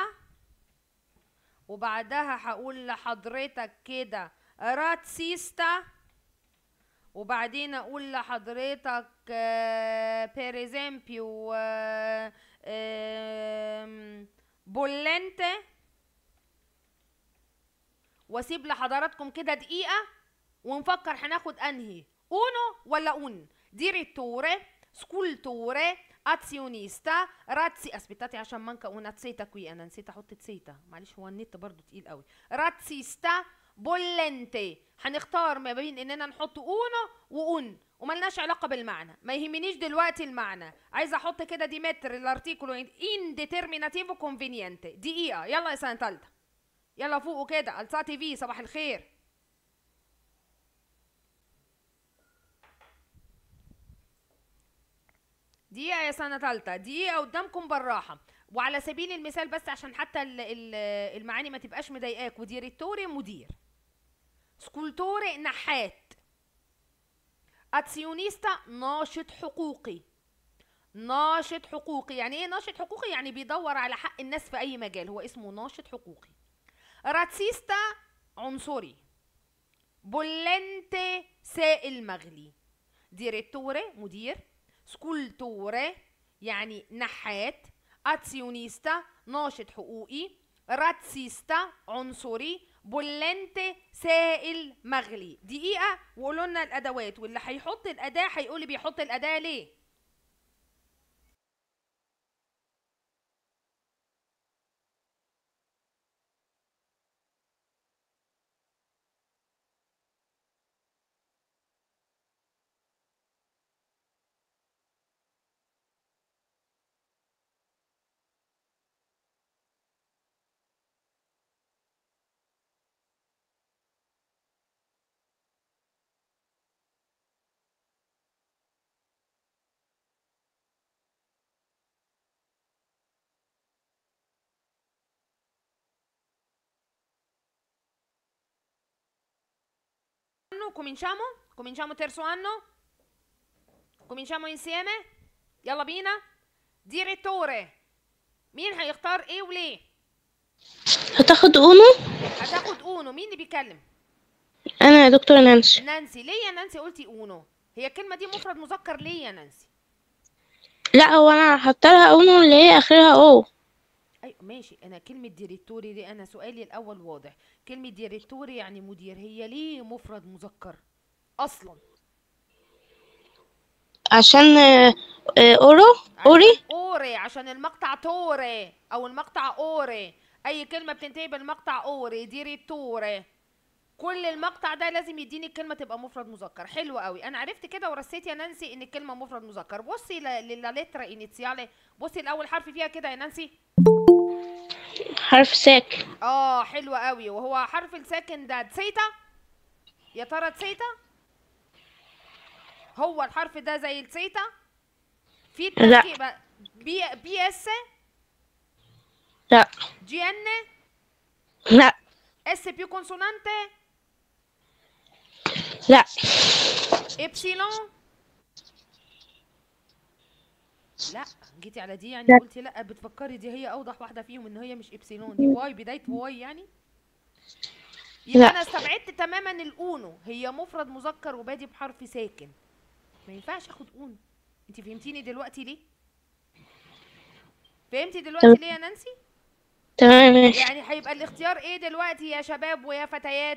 وبعدها هقول لحضرتك كده راتسيستا وبعدين اقول لحضرتك آه، بيريزامبيو آه، آم، بولنته واسيب لحضراتكم كده دقيقة ونفكر هناخد انهي اونو ولا اون ديريتوري سكولتوري ازيونيستا راتسي اسبيتاتي عشان مانكا اون اتسيتا كوي انا نسيت احط تسيتا معلش هو النت برضو تقيل قوي راتسيستا بولنتي هنختار ما بين اننا نحط اونو واون وملناش علاقه بالمعنى ما يهمنيش دلوقتي المعنى عايزه احط كده دي متر الارتيكولو ان ديترميناتيفو كونفينينتي دقيقه يلا يا سنه تالته يلا فوقوا كده السا تي في صباح الخير دقيقة يا سنة تالتة دقيقة قدامكم بالراحة وعلى سبيل المثال بس عشان حتى ال- ال- المعاني ما تبقاش مضايقاك وديريتوري مدير سكولتوري نحات اتسيونيستا ناشط حقوقي ناشط حقوقي يعني ايه ناشط حقوقي يعني بيدور على حق الناس في اي مجال هو اسمه ناشط حقوقي راتسيستا عنصري بولنتي سائل مغلي ديريتوري مدير سكولتوري يعني نحات اتسيونيستا ناشط حقوقي راتسيستا عنصري بولنتي سائل مغلي دقيقة وقولوا لنا الأدوات واللي هيحط الأداة هيقول لي بيحط الأداة ليه anno cominciamo cominciamo terzo anno cominciamo insieme يلا بينا ديريتوري مين هيختار ايه وليه هتاخد اونو هتاخد اونو مين اللي بيتكلم انا يا دكتور نانسي نانسي ليه يا نانسي قلتي اونو هي الكلمه دي مفرد مذكر ليه يا نانسي لا هو انا هحط لها اونو اللي هي اخرها او ايوه ماشي انا كلمه ديريتوري دي انا سؤالي الاول واضح كلمه ديريتوري يعني مدير هي ليه مفرد مذكر اصلا عشان آه، آه، اورو اوري عشان اوري عشان المقطع توري او المقطع اوري اي كلمه بتنتهي بالمقطع اوري ديريتوري كل المقطع ده لازم يديني الكلمه تبقى مفرد مذكر حلو قوي انا عرفت كده ورسيت يا نانسي ان الكلمه مفرد مذكر بصي ل- لللترا انيتسيالي بصي الاول حرف فيها كده يا نانسي حرف ساكن اه حلو قوي وهو حرف الساكن ده تسيتا يا ترى تسيتا هو الحرف ده زي التسيتا في لا. التركيبه بي بي اس لا جي ان لا اس بيو كونسونانتي لا ابسيلون لا جيتي على دي يعني لا. قلتي لا بتفكري دي هي اوضح واحده فيهم ان هي مش ابسيلون دي واي بدايه واي يعني يبقى لا. انا استبعدت تماما الاونو هي مفرد مذكر وبادي بحرف ساكن ما ينفعش اخد اونو انت فهمتيني دلوقتي ليه فهمتي دلوقتي تمام. ليه يا نانسي تمام ماشي يعني هيبقى الاختيار ايه دلوقتي يا شباب ويا فتيات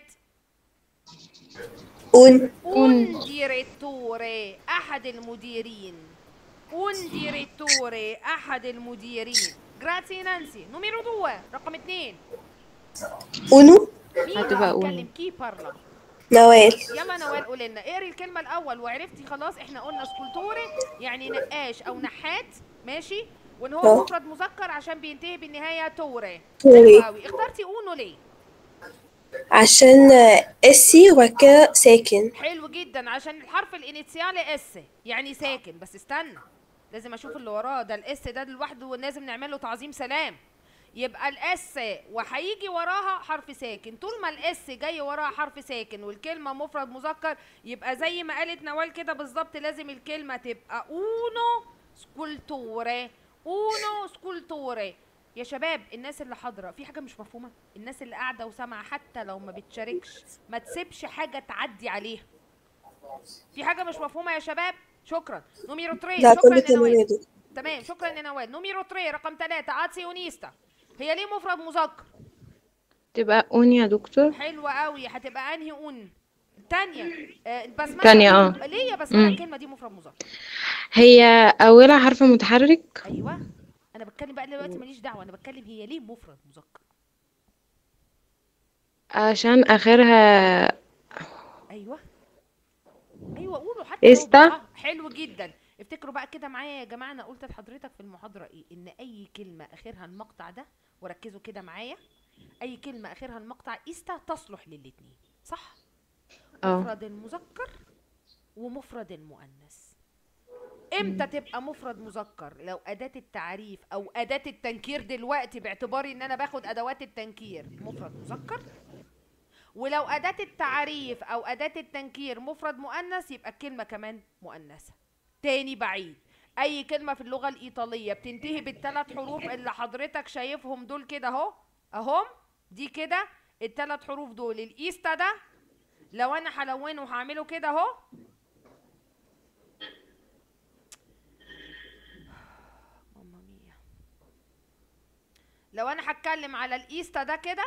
un, un direttore احد المديرين un direttore احد المديرين جراتسي نانسي نوميرو دوا رقم اتنين uno, مين هتبقى بقى uno. بيتكلم كي بارلا Noel, يلا نوال قولي لنا اقري الكلمه الاول وعرفتي خلاص احنا قلنا سكولتوري يعني نقاش او نحات ماشي وان هو اه. مفرد مذكر عشان بينتهي بالنهايه توري توري. قوي اخترتي اونو ليه عشان اسي وكا ساكن حلو جدا عشان الحرف الانيتسيال اس يعني ساكن بس استنى لازم اشوف اللي وراه ده الاس ده لوحده لازم نعمل له تعظيم سلام يبقى الاس وهيجي وراها حرف ساكن طول ما الاس جاي وراها حرف ساكن والكلمه مفرد مذكر يبقى زي ما قالت نوال كده بالظبط لازم الكلمه تبقى اونو سكولتوري اونو سكولتوري يا شباب الناس اللي حاضره في حاجه مش مفهومه الناس اللي قاعده وسامعه حتى لو ما بتشاركش ما تسيبش حاجه تعدي عليها في حاجه مش مفهومه يا شباب شكرا نوميرو تري لا شكرا كله يا تمام نوال يا دكتور تمام شكرا يا نوال نوميرو تري رقم ثلاثة اتسيونيستا هي ليه مفرد مذكر تبقى اون يا دكتور حلوة قوي هتبقى انهي اون تانية آه بسملة تانية، اه. ليه يا بسملة مم. الكلمة دي مفرد مذكر هي اولها حرف متحرك ايوه انا بتكلم بقى دلوقتي ماليش دعوة انا بتكلم هي ليه مفرد مذكر عشان اخرها ايوه ايوه قولوا حتى لو استا. بالراحة. حلو جدا افتكروا بقى كده معايا يا جماعه انا قلت لحضرتك في المحاضره ايه ان اي كلمه اخرها المقطع ده وركزوا كده معايا اي كلمه اخرها المقطع استا تصلح للاتنين صح اه مفرد المذكر ومفرد المؤنث امتى تبقى مفرد مذكر لو اداه التعريف او اداه التنكير دلوقتي باعتباري ان انا باخد ادوات التنكير مفرد مذكر ولو اداه التعريف او اداه التنكير مفرد مؤنث يبقى الكلمه كمان مؤنثه تاني بعيد اي كلمه في اللغه الايطاليه بتنتهي بالثلاث حروف اللي حضرتك شايفهم دول كده اهو اهم دي كده الثلاث حروف دول الايستا ده لو انا هلونه وهعمله كده اهو ماما ميا لو انا هتكلم على الايستا ده كده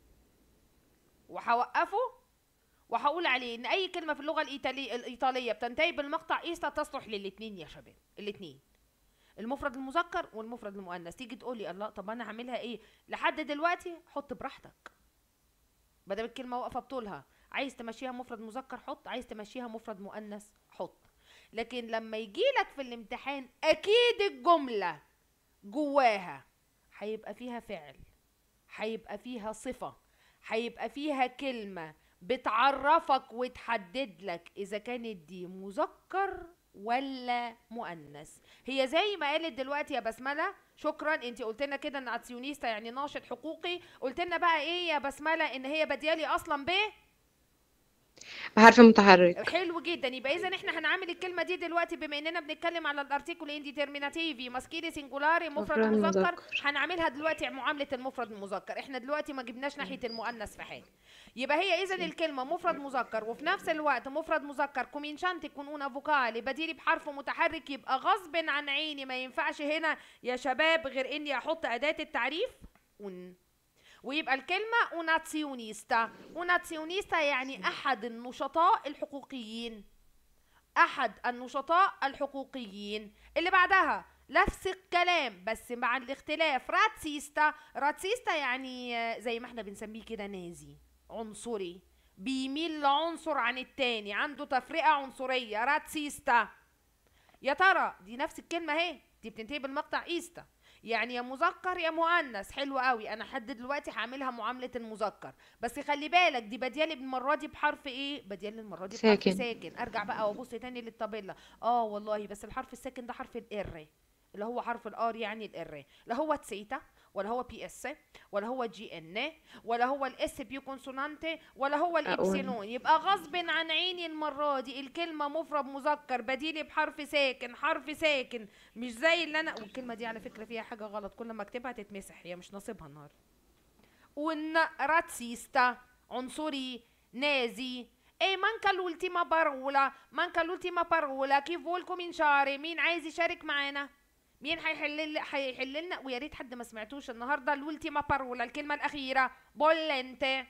وهوقفه وهقول عليه ان اي كلمه في اللغه الإيطالي... الايطاليه بتنتهي بالمقطع ايستا تصلح للاثنين يا شباب الاثنين المفرد المذكر والمفرد المؤنث تيجي تقولي الله طب انا هعملها ايه لحد دلوقتي حط براحتك بدل الكلمه واقفه بطولها عايز تمشيها مفرد مذكر حط عايز تمشيها مفرد مؤنث حط لكن لما يجيلك في الامتحان اكيد الجمله جواها هيبقى فيها فعل هيبقى فيها صفه هيبقى فيها كلمه بتعرفك وتحدد لك اذا كانت دي مذكر ولا مؤنث هي زي ما قالت دلوقتي يا بسمله شكرا انت قلت لنا كده ان اكسيونيستا يعني ناشط حقوقي قلت لنا بقى ايه يا بسمله ان هي بديالي اصلا ب حرف متحرك حلو جدا يبقى اذا احنا هنعمل الكلمه دي دلوقتي بما اننا بنتكلم على الارتيكول انديترميناتيفي ماسكيلي سنجولاري مفرد مفرد مذكر مذكر. هنعملها دلوقتي معامله المفرد المذكر احنا دلوقتي ما جبناش ناحيه المؤنث في حاجه يبقى هي اذا الكلمه مفرد مذكر وفي نفس الوقت مفرد مذكر كومينشانت يكون اون فوكالي بديلي بحرف متحرك يبقى غصب عن عيني ما ينفعش هنا يا شباب غير اني احط اداه التعريف اون ويبقى الكلمة اوناتسيونيستا اوناتسيونيستا يعني أحد النشطاء الحقوقيين أحد النشطاء الحقوقيين اللي بعدها نفس الكلام بس مع الاختلاف راتسيستا راتسيستا يعني آه، زي ما احنا بنسميه كده نازي عنصري بيميل لعنصر عن التاني عنده تفرقة عنصرية راتسيستا يا ترى دي نفس الكلمة اهي دي بتنتهي بالمقطع ايستا يعني يا مذكر يا مؤنث حلو قوي انا لحد دلوقتي هعملها معامله المذكر بس خلي بالك دي بديالي المره دي بحرف ايه بديالي المره دي بحرف ساكن. ساكن ارجع بقى وابص تاني للطابله اه والله بس الحرف الساكن ده حرف الار اللي هو حرف الار يعني الار لا هو تسيتا ولا هو بي اس ولا هو جي ان ولا هو الاس بي كونسونانت ولا هو الابسيلون يبقى غصب عن عيني المره دي الكلمه مفرد مذكر بديلي بحرف ساكن حرف ساكن مش زي اللي انا والكلمه دي على فكره فيها حاجه غلط كل ما اكتبها تتمسح هي مش نصيبها النهارده un razzista عنصري نازي e manca l'ultima parola manca l'ultima parola chi vuol cominciare مين عايز يشارك معانا مين هيحل هيحل لنا ويا ريت حد ما سمعتوش النهارده الولتيما بارولا الكلمه الاخيره بولنت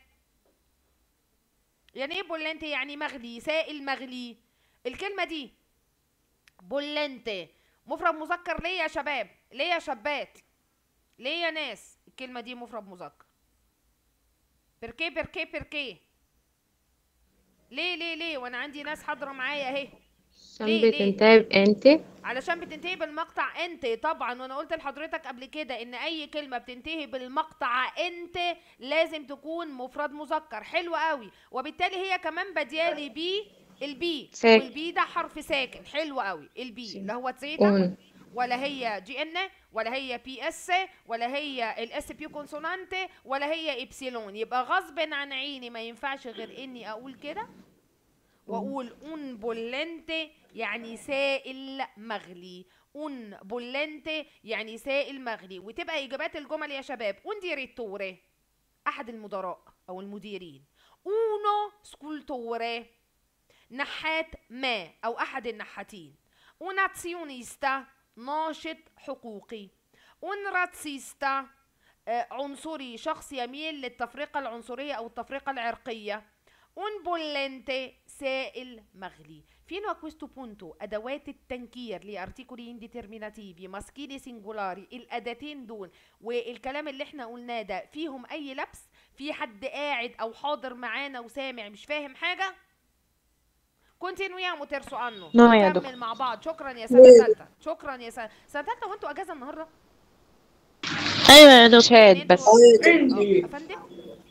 يعني ايه بولنت يعني مغلي سائل مغلي الكلمه دي بولنت مفرد مذكر ليه يا شباب ليه يا شابات ليه يا ناس الكلمه دي مفرد مذكر بركي بركي بركي ليه ليه ليه وانا عندي ناس حاضره معايا اهي عشان ليه- ليه؟ بتنتهي بانت علشان بتنتهي بالمقطع انت طبعا وانا قلت لحضرتك قبل كده ان اي كلمه بتنتهي بالمقطع انت لازم تكون مفرد مذكر حلو قوي وبالتالي هي كمان بديالي بي البي ساكن. والبي ده حرف ساكن حلو قوي البي اللي هو تسيتا اون ولا هي جي ان ولا هي بي اس ولا هي الاس بي كونسونانت ولا هي ابسيلون يبقى غصب عن عيني ما ينفعش غير اني اقول كده واقول اون بولنت يعني سائل مغلي اون بولنت يعني سائل مغلي وتبقى اجابات الجمل يا شباب اون ديريتوري احد المدراء او المديرين اونو سكولتوري نحات ما او احد النحاتين وناتسيونيستا ناشط حقوقي ونراتسيستا آه، عنصري شخص يميل للتفرقة العنصرية أو التفرقة العرقية un bollente سائل مغلي fino a questo punto أدوات التنكير لارتيكولي انديترميناتيفي ماسكيلي سنجولاري الأداتين دول والكلام اللي احنا قلناه ده فيهم أي لبس في حد قاعد أو حاضر معانا وسامع مش فاهم حاجة كونتينويامو ترسو عنه نعم يا نكمل دكتور. مع بعض شكرا يا سنة تالتة شكرا يا سنة سنة تالتة وانتوا أجازة النهاردة ايوه يا دكتور شاد يعني بس انتوا- اه، افندم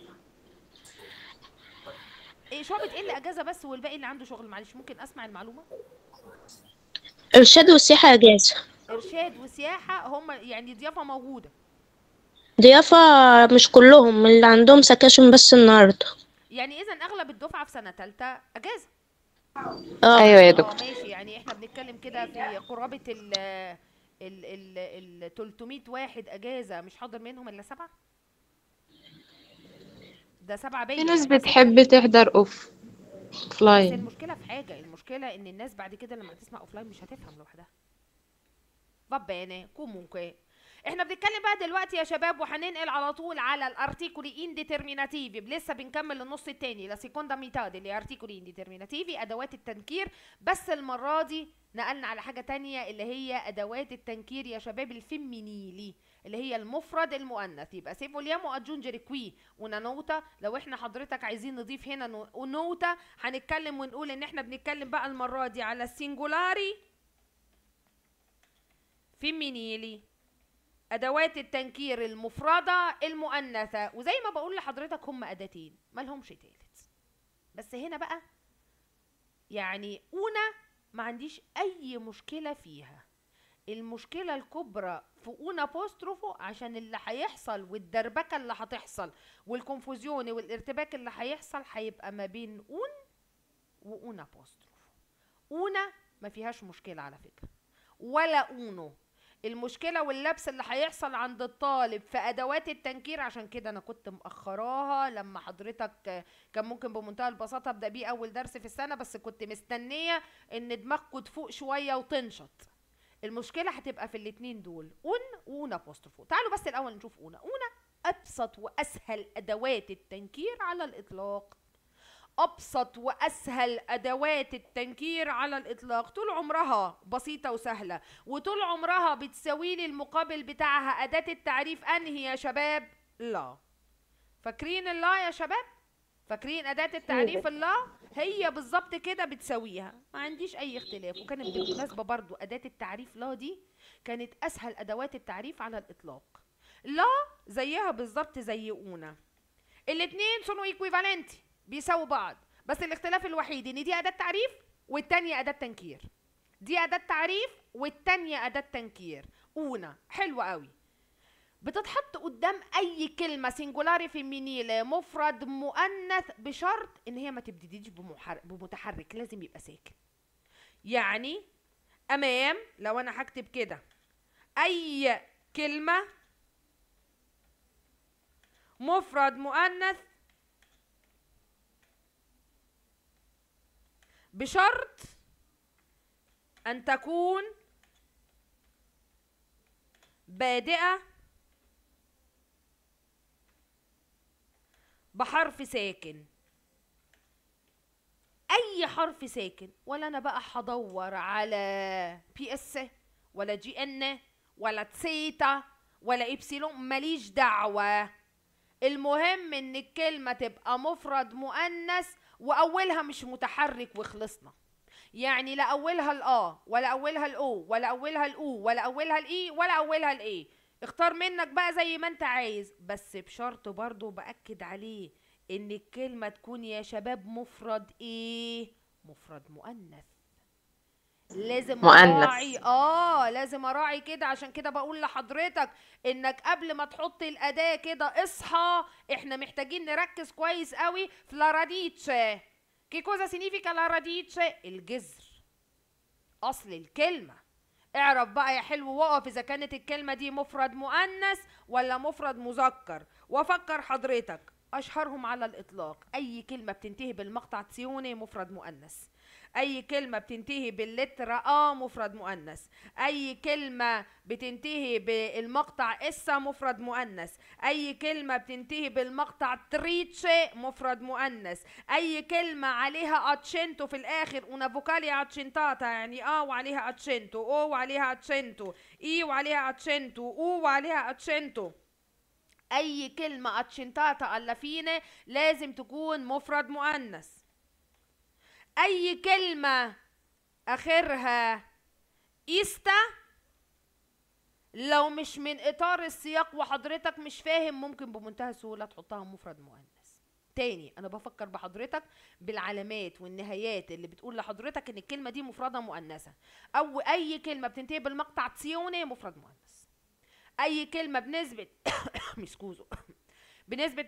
ايه شعبة ايه اللي اجازة بس والباقي اللي عنده شغل معلش ممكن اسمع المعلومة ارشاد والسياحة اجازة ارشاد وسياحة هم يعني ضيافة موجودة ضيافة مش كلهم اللي عندهم سكاشن بس النهاردة يعني اذا اغلب الدفعة في سنة تالتة اجازة اه ايوه يا اه دكتور ماشي يعني احنا بنتكلم كده في قرابة ال ال ال ال 300 واحد اجازة مش حاضر منهم الا سبعة ده سبعة باين في ناس يعني بس- بتحب تحضر اوف بس لاين المشكله في حاجه المشكله ان الناس بعد كده لما تسمع اوفلاين مش هتفهم لوحدها va bene comunque احنا بنتكلم بقى دلوقتي يا شباب وهننقل على طول على الارتيكولي انديترميناتيفي لسه بنكمل النص التاني لا سيكوندا ميتاد اللي ارتيكولي انديترميناتيفي ادوات التنكير بس المره دي نقلنا على حاجه تانية اللي هي ادوات التنكير يا شباب الفيمينيلي اللي هي المفرد المؤنث يبقى سي vogliamo aggiungere qui una nota لو احنا حضرتك عايزين نضيف هنا نو- نوتة هنتكلم ونقول ان احنا بنتكلم بقى المرة دي على السنجولاري فيمينيلي ادوات التنكير المفردة المؤنثة وزي ما بقول لحضرتك هم اداتين مالهمش تالت بس هنا بقى يعني انا ما عنديش اي مشكلة فيها المشكلة الكبرى في اون ابوستروفو عشان اللي هيحصل والدربكة اللي هتحصل والكونفوزيون والارتباك اللي هيحصل هيبقى ما بين اون واون ابوستروفو اونا ما فيهاش مشكلة على فكرة ولا اونو المشكلة واللبس اللي هيحصل عند الطالب في أدوات التنكير عشان كده أنا كنت مأخراها لما حضرتك كان ممكن بمنتهى البساطة أبدأ بيه أول درس في السنة بس كنت مستنية إن دماغكم تفوق شوية وتنشط المشكلة هتبقى في الاتنين دول اون واون ابوستروفو تعالوا بس الأول نشوف اونا اونا أبسط وأسهل أدوات التنكير على الإطلاق أبسط وأسهل أدوات التنكير على الإطلاق طول عمرها بسيطة وسهلة وطول عمرها بتساوي لي المقابل بتاعها أداة التعريف أنهي يا شباب؟ لا فاكرين الله يا شباب؟ فاكرين أداة التعريف الله؟ هي بالظبط كده بتساويها ما عنديش أي اختلاف وكانت بالمناسبة برضو أداة التعريف لا دي كانت أسهل أدوات التعريف على الإطلاق لا زيها بالظبط زي أونا الاتنين سونو ايكويفالنتي بيساووا بعض بس الاختلاف الوحيد ان دي اداه تعريف والتانية اداه تنكير دي اداه تعريف والتانية اداه تنكير اونا حلوة قوي بتتحط قدام اي كلمة سنجولاري فيمينيل مفرد مؤنث بشرط ان هي ما تبتديش بمحر- بمتحرك لازم يبقى ساكن يعني امام لو انا هكتب كده اي كلمة مفرد مؤنث بشرط ان تكون بادئة بحرف ساكن اي حرف ساكن ولا انا بقى هدور على بي اس ولا جي ان ولا تسيتا ولا ابسيلون ماليش دعوه المهم ان الكلمه تبقى مفرد مؤنث واولها مش متحرك وخلصنا يعني لا اولها الاه ولا اولها الاو ولا اولها الاو ولا اولها الاي ولا اولها الاي اختار منك بقى زي ما انت عايز بس بشرط برضو باكد عليه ان الكلمه تكون يا شباب مفرد ايه مفرد مؤنث لازم مؤنث. اراعي اه لازم اراعي كده عشان كده بقول لحضرتك انك قبل ما تحط الاداه كده اصحى احنا محتاجين نركز كويس قوي في لا راديتشه كي كوزا سينيفيكا لا راديتشه الجذر اصل الكلمه اعرف بقى يا حلو وقف اذا كانت الكلمه دي مفرد مؤنث ولا مفرد مذكر وفكر حضرتك اشهرهم على الاطلاق اي كلمه بتنتهي بالمقطع تسيوني مفرد مؤنث اي كلمه بتنتهي باللتر ا مفرد مؤنث اي كلمه بتنتهي بالمقطع اسا مفرد مؤنث اي كلمه بتنتهي بالمقطع تريتشي مفرد مؤنث اي كلمه عليها اتشنتو في الاخر una vocale accentata يعني اه وعليها اتشنتو او وعليها اتشنتو اي وعليها اتشنتو او وعليها اتشنتو اي كلمه اتشنتاتا alla fine لازم تكون مفرد مؤنث اي كلمه اخرها إيستا لو مش من اطار السياق وحضرتك مش فاهم ممكن بمنتهى السهوله تحطها مفرد مؤنث تاني انا بفكر بحضرتك بالعلامات والنهايات اللي بتقول لحضرتك ان الكلمه دي مفرده مؤنثه او اي كلمه بتنتهي بالمقطع تسيوني مفرد مؤنث اي كلمه بنسبه مسكوزو بنسبه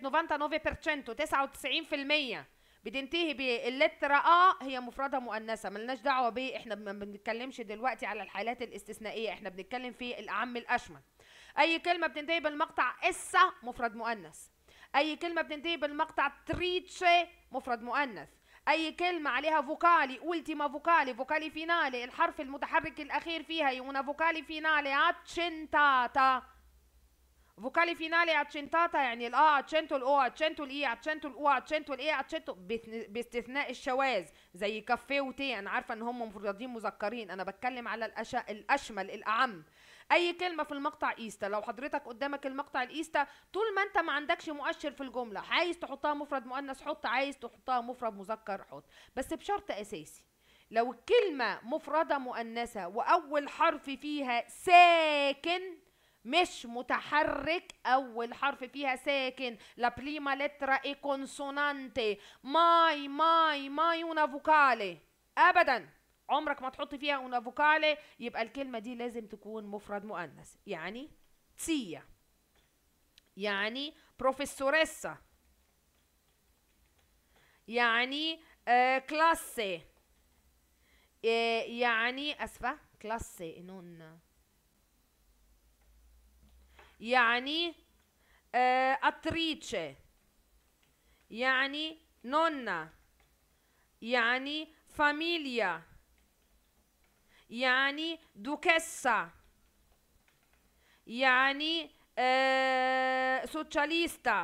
99% 99% بتنتهي باللترة ا هي مفردة مؤنثة ملناش دعوة بيه احنا ما بنتكلمش دلوقتي على الحالات الاستثنائية احنا بنتكلم في الاعم الاشمل اي كلمة بتنتهي بالمقطع اسا مفرد مؤنث اي كلمة بتنتهي بالمقطع تريتشي مفرد مؤنث اي كلمة عليها فوكالي اولتيما فوكالي فوكالي فينالي الحرف المتحرك الاخير فيها يونا فوكالي فينالي اتشنتاتا فوكالي فينالي اتشنتاتا يعني الا اتشنتو الاو اتشنتو الاي اتشنتو الاو اتشنتو الاي اتشنتو بثن- باستثناء الشواذ زي كافيه وتي انا عارفه ان هم مفردين مذكرين انا بتكلم على الأش... الاشمل الاعم اي كلمه في المقطع ايستا لو حضرتك قدامك المقطع الايستا طول ما انت ما عندكش مؤشر في الجمله عايز تحطها مفرد مؤنث حط عايز تحطها مفرد مذكر حط بس بشرط اساسي لو الكلمه مفرده مؤنثه واول حرف فيها ساكن مش متحرك اول حرف فيها ساكن لا prima lettera e consonante mai mai mai una vocale ابدا عمرك ما تحط فيها una vocale يبقى الكلمه دي لازم تكون مفرد مؤنث يعني تسيا يعني بروفيسوريسا يعني آه كلاسي آه يعني اسفه كلاسي نون يعني آه اتريتشي يعني نونا يعني فاميليا يعني دوكسا يعني آه سوشياليستا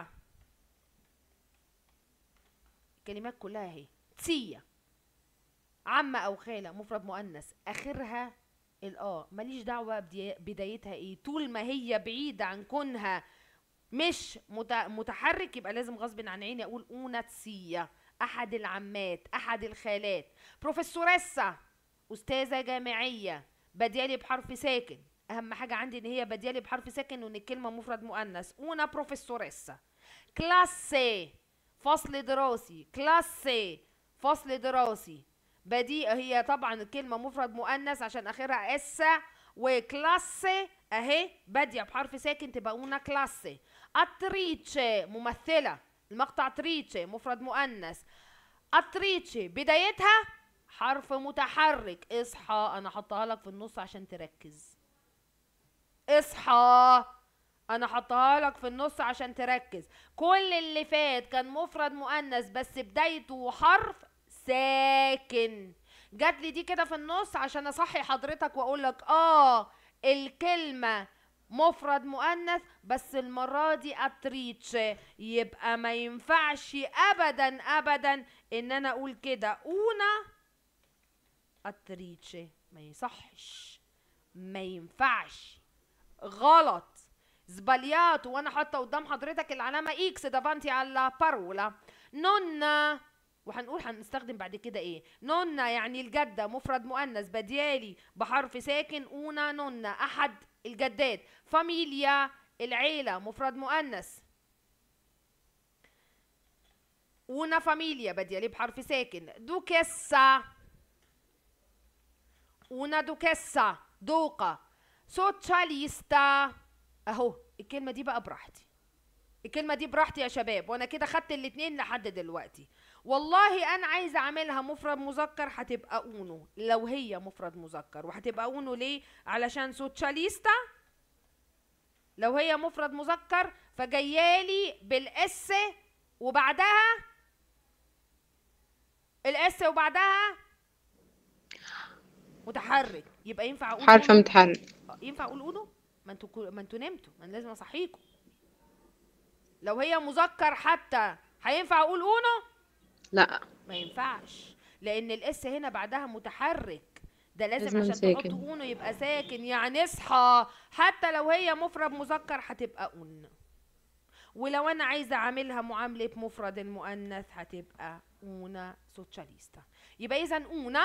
الكلمات كلها اهي تسية عمة او خالة مفرد مؤنث اخرها الاه ماليش دعوه بدي- بدايتها ايه طول ما هي بعيده عن كونها مش مت- متحرك يبقى لازم غصب عن عيني اقول اوناتسية احد العمات احد الخالات بروفيسوريسا استاذه جامعيه بديالي بحرف ساكن اهم حاجه عندي ان هي بديالي بحرف ساكن وان الكلمه مفرد مؤنث اونا بروفيسوريسا كلاسي فصل دراسي كلاسي فصل دراسي بديء هي طبعا الكلمة مفرد مؤنث عشان آخرها اس وكلاس اهي باديه بحرف ساكن تبقى اون كلاسي اتريتشي ممثله المقطع تريتشي مفرد مؤنث اتريتشي بدايتها حرف متحرك اصحى انا حطها لك في النص عشان تركز اصحى انا حطها لك في النص عشان تركز كل اللي فات كان مفرد مؤنث بس بدايته حرف ساكن جات لي دي كده في النص عشان اصحي حضرتك واقول لك اه الكلمه مفرد مؤنث بس المرة دي اتريتش يبقى ما ينفعش ابدا ابدا ان انا اقول كده اونا اتريتش ما يصحش ما ينفعش غلط زباليات وانا حاطه قدام حضرتك العلامه اكس دافانتي على بارولا نونا وهنقول هنستخدم بعد كده ايه نونا يعني الجده مفرد مؤنث بديالي بحرف ساكن اونا نونا احد الجدات فاميليا العيله مفرد مؤنث اونا فاميليا بديالي بحرف ساكن دوكيسا una duchessa دوقة سوتشاليستا اهو الكلمة دي بقى براحتي الكلمة دي براحتي يا شباب وانا كده خدت الاتنين لحد دلوقتي والله انا عايزة اعملها مفرد مذكر هتبقى اونو لو هي مفرد مذكر وهتبقى اونو ليه علشان سوتشاليستا لو هي مفرد مذكر فجيالي بالاس وبعدها الاس وبعدها متحرك يبقى ينفع اقول حرف أونو؟ متحرك آه، ينفع اقول اونو ما انتوا كو- ما انتوا نمتوا ما انا لازم اصحيكم لو هي مذكر حتى هينفع اقول اونو لا ما ينفعش لان الاس هنا بعدها متحرك ده لازم لازم عشان ساكن. تحط اونو يبقى ساكن يعني اصحى حتى لو هي مفرد مذكر هتبقى اون ولو انا عايزه اعملها معامله مفرد المؤنث هتبقى اونا سوتشاليستا يبقى اذا اونا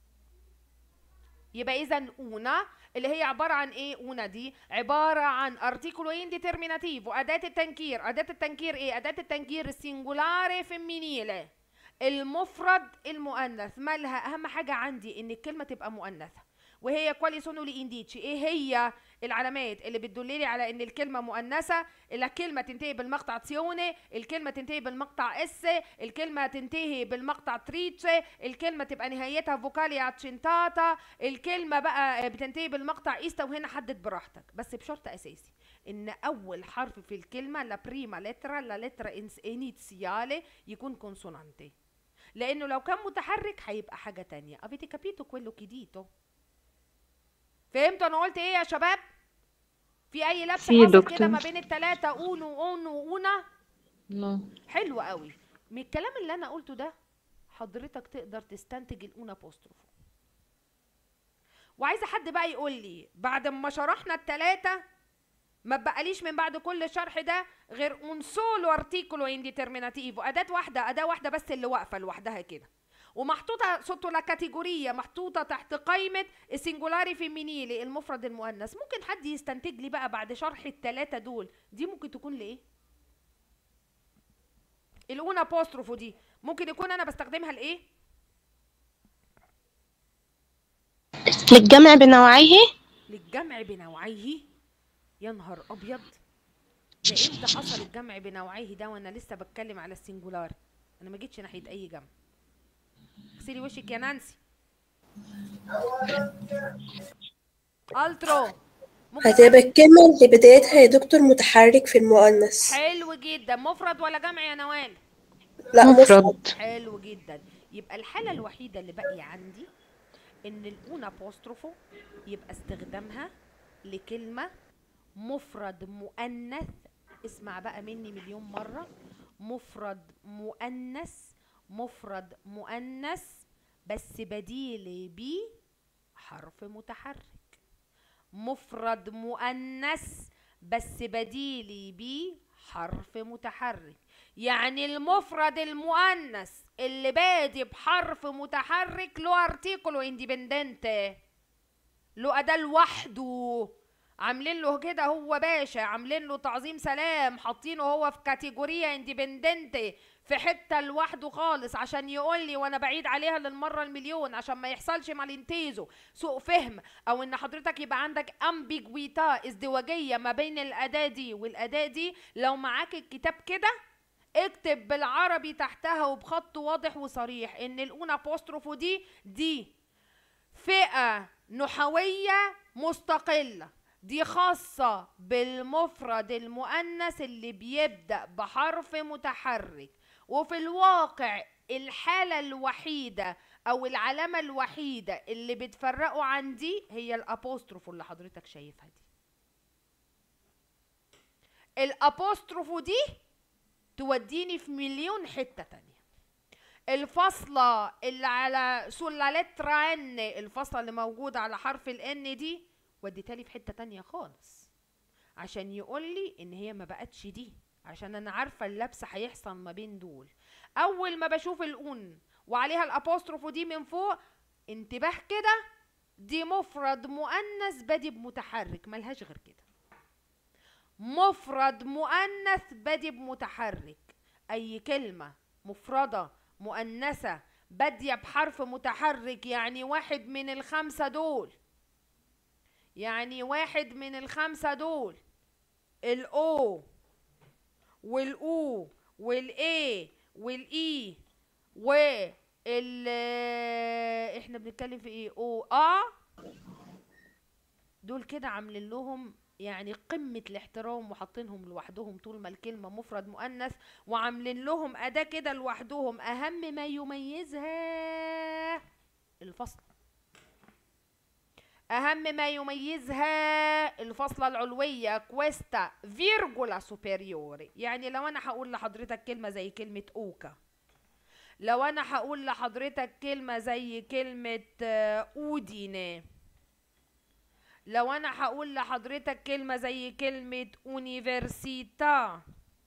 يبقى اذا اونا اللي هي عباره عن ايه اونا دي عباره عن ارتيكولو انديترميناتيف واداه التنكير اداه التنكير ايه اداه التنكير السنجولاري فيمينيله المفرد المؤنث مالها اهم حاجه عندي ان الكلمه تبقى مؤنثه وهي كوالي سونو لي انديتشي ايه هي العلامات اللي بتدللي على ان الكلمه مؤنثه الكلمه تنتهي بالمقطع تسيوني الكلمه تنتهي بالمقطع اس الكلمه تنتهي بالمقطع تريتشي الكلمه تبقى نهايتها فوكاليا تشنتاتا الكلمه بقى بتنتهي بالمقطع ايستا وهنا حدد براحتك بس بشرط اساسي ان اول حرف في الكلمه لا بريما لترا لا لترا انيتسيالي يكون كونسونانتي لانه لو كان متحرك هيبقى حاجه تانية افيتي كابيتو كويلو كيديتو فهمتوا انا قلت ايه يا شباب في اي لبس في حصل كده دكتور. ما بين التلاتة اونو اونو اونا لا حلو قوي من الكلام اللي انا قلته ده حضرتك تقدر تستنتج الاونا بوستروفو وعايزه حد بقى يقول لي بعد ما شرحنا التلاتة ما بقاليش من بعد كل شرح ده غير un solo articolo indeterminativo اداه واحده اداه واحده بس اللي واقفه لوحدها كده ومحطوطه سوتو لا كاتيجوريا محطوطه تحت قائمه السنجولاري فيمينيلي المفرد المؤنث ممكن حد يستنتج لي بقى بعد شرح التلاتة دول دي ممكن تكون لايه الاونا بوستروفو دي ممكن يكون انا بستخدمها لايه للجمع بنوعيه للجمع بنوعيه يا نهار ابيض ده امتى حصل الجمع بنوعيه ده وانا لسه بتكلم على السنجولار انا ما جيتش ناحيه اي جمع اغسلي وشك يا نانسي الترو ممكن هتبقى الكلمة اللي بدايتها يا دكتور متحرك في المؤنث حلو جدا مفرد ولا جمع يا نوال لا مفرد مفرد حلو جدا يبقى الحالة الوحيدة اللي باقية عندي ان الاونا بوستروفو يبقى استخدامها لكلمة مفرد مؤنث اسمع بقى مني مليون مرة مفرد مؤنث مفرد مؤنث بس بديل بيه حرف متحرك مفرد مؤنث بس بديلي بيه حرف متحرك يعني المفرد المؤنث اللي بادي بحرف متحرك له ارتيكولو انديبندنت له اداه لوحده عاملين له كده هو باشا عاملين له تعظيم سلام حاطينه هو في كاتيجوريا اندبندنت في حته لوحده خالص عشان يقول لي وانا بعيد عليها للمره المليون عشان ما يحصلش مالينتيزو سوء فهم او ان حضرتك يبقى عندك امبيجويتا ازدواجيه ما بين الاداه دي والاداه دي لو معاك الكتاب كده اكتب بالعربي تحتها وبخط واضح وصريح ان الاون ابوستروفو دي دي فئة نحوية مستقلة دي خاصة بالمفرد المؤنث اللي بيبدأ بحرف متحرك وفي الواقع الحالة الوحيدة أو العلامة الوحيدة اللي بتفرقه عن دي هي الأبوستروفو اللي حضرتك شايفها دي الأبوستروفو دي توديني في مليون حتة تانية الفاصلة اللي على سولا لترا ان الفاصلة اللي موجودة على حرف الان دي وديتها لي في حتة تانية خالص عشان يقول لي ان هي ما بقتش دي عشان انا عارفة اللبس هيحصل ما بين دول اول ما بشوف الاون وعليها الابوستروفو دي من فوق انتباه كده دي مفرد مؤنث بادي بمتحرك ملهاش غير كده مفرد مؤنث بادي بمتحرك اي كلمة مفردة مؤنثة بادية بحرف متحرك يعني واحد من الخمسة دول يعني واحد من الخمسة دول الاو والاو والاي والاي وال احنا بنتكلم في ايه او اه دول كده عاملين لهم يعني قمة الاحترام وحاطينهم لوحدهم طول ما الكلمة مفرد مؤنث وعاملين لهم أداة كده لوحدهم أهم ما يميزها الفصل أهم ما يميزها الفصلة العلوية كويستا فيرجولا سوبريوري يعني لو أنا هقول لحضرتك كلمة زي كلمة أوكا لو أنا هقول لحضرتك كلمة زي كلمة آه، أوديني لو انا هقول لحضرتك كلمة زي كلمة اونيفرسيتا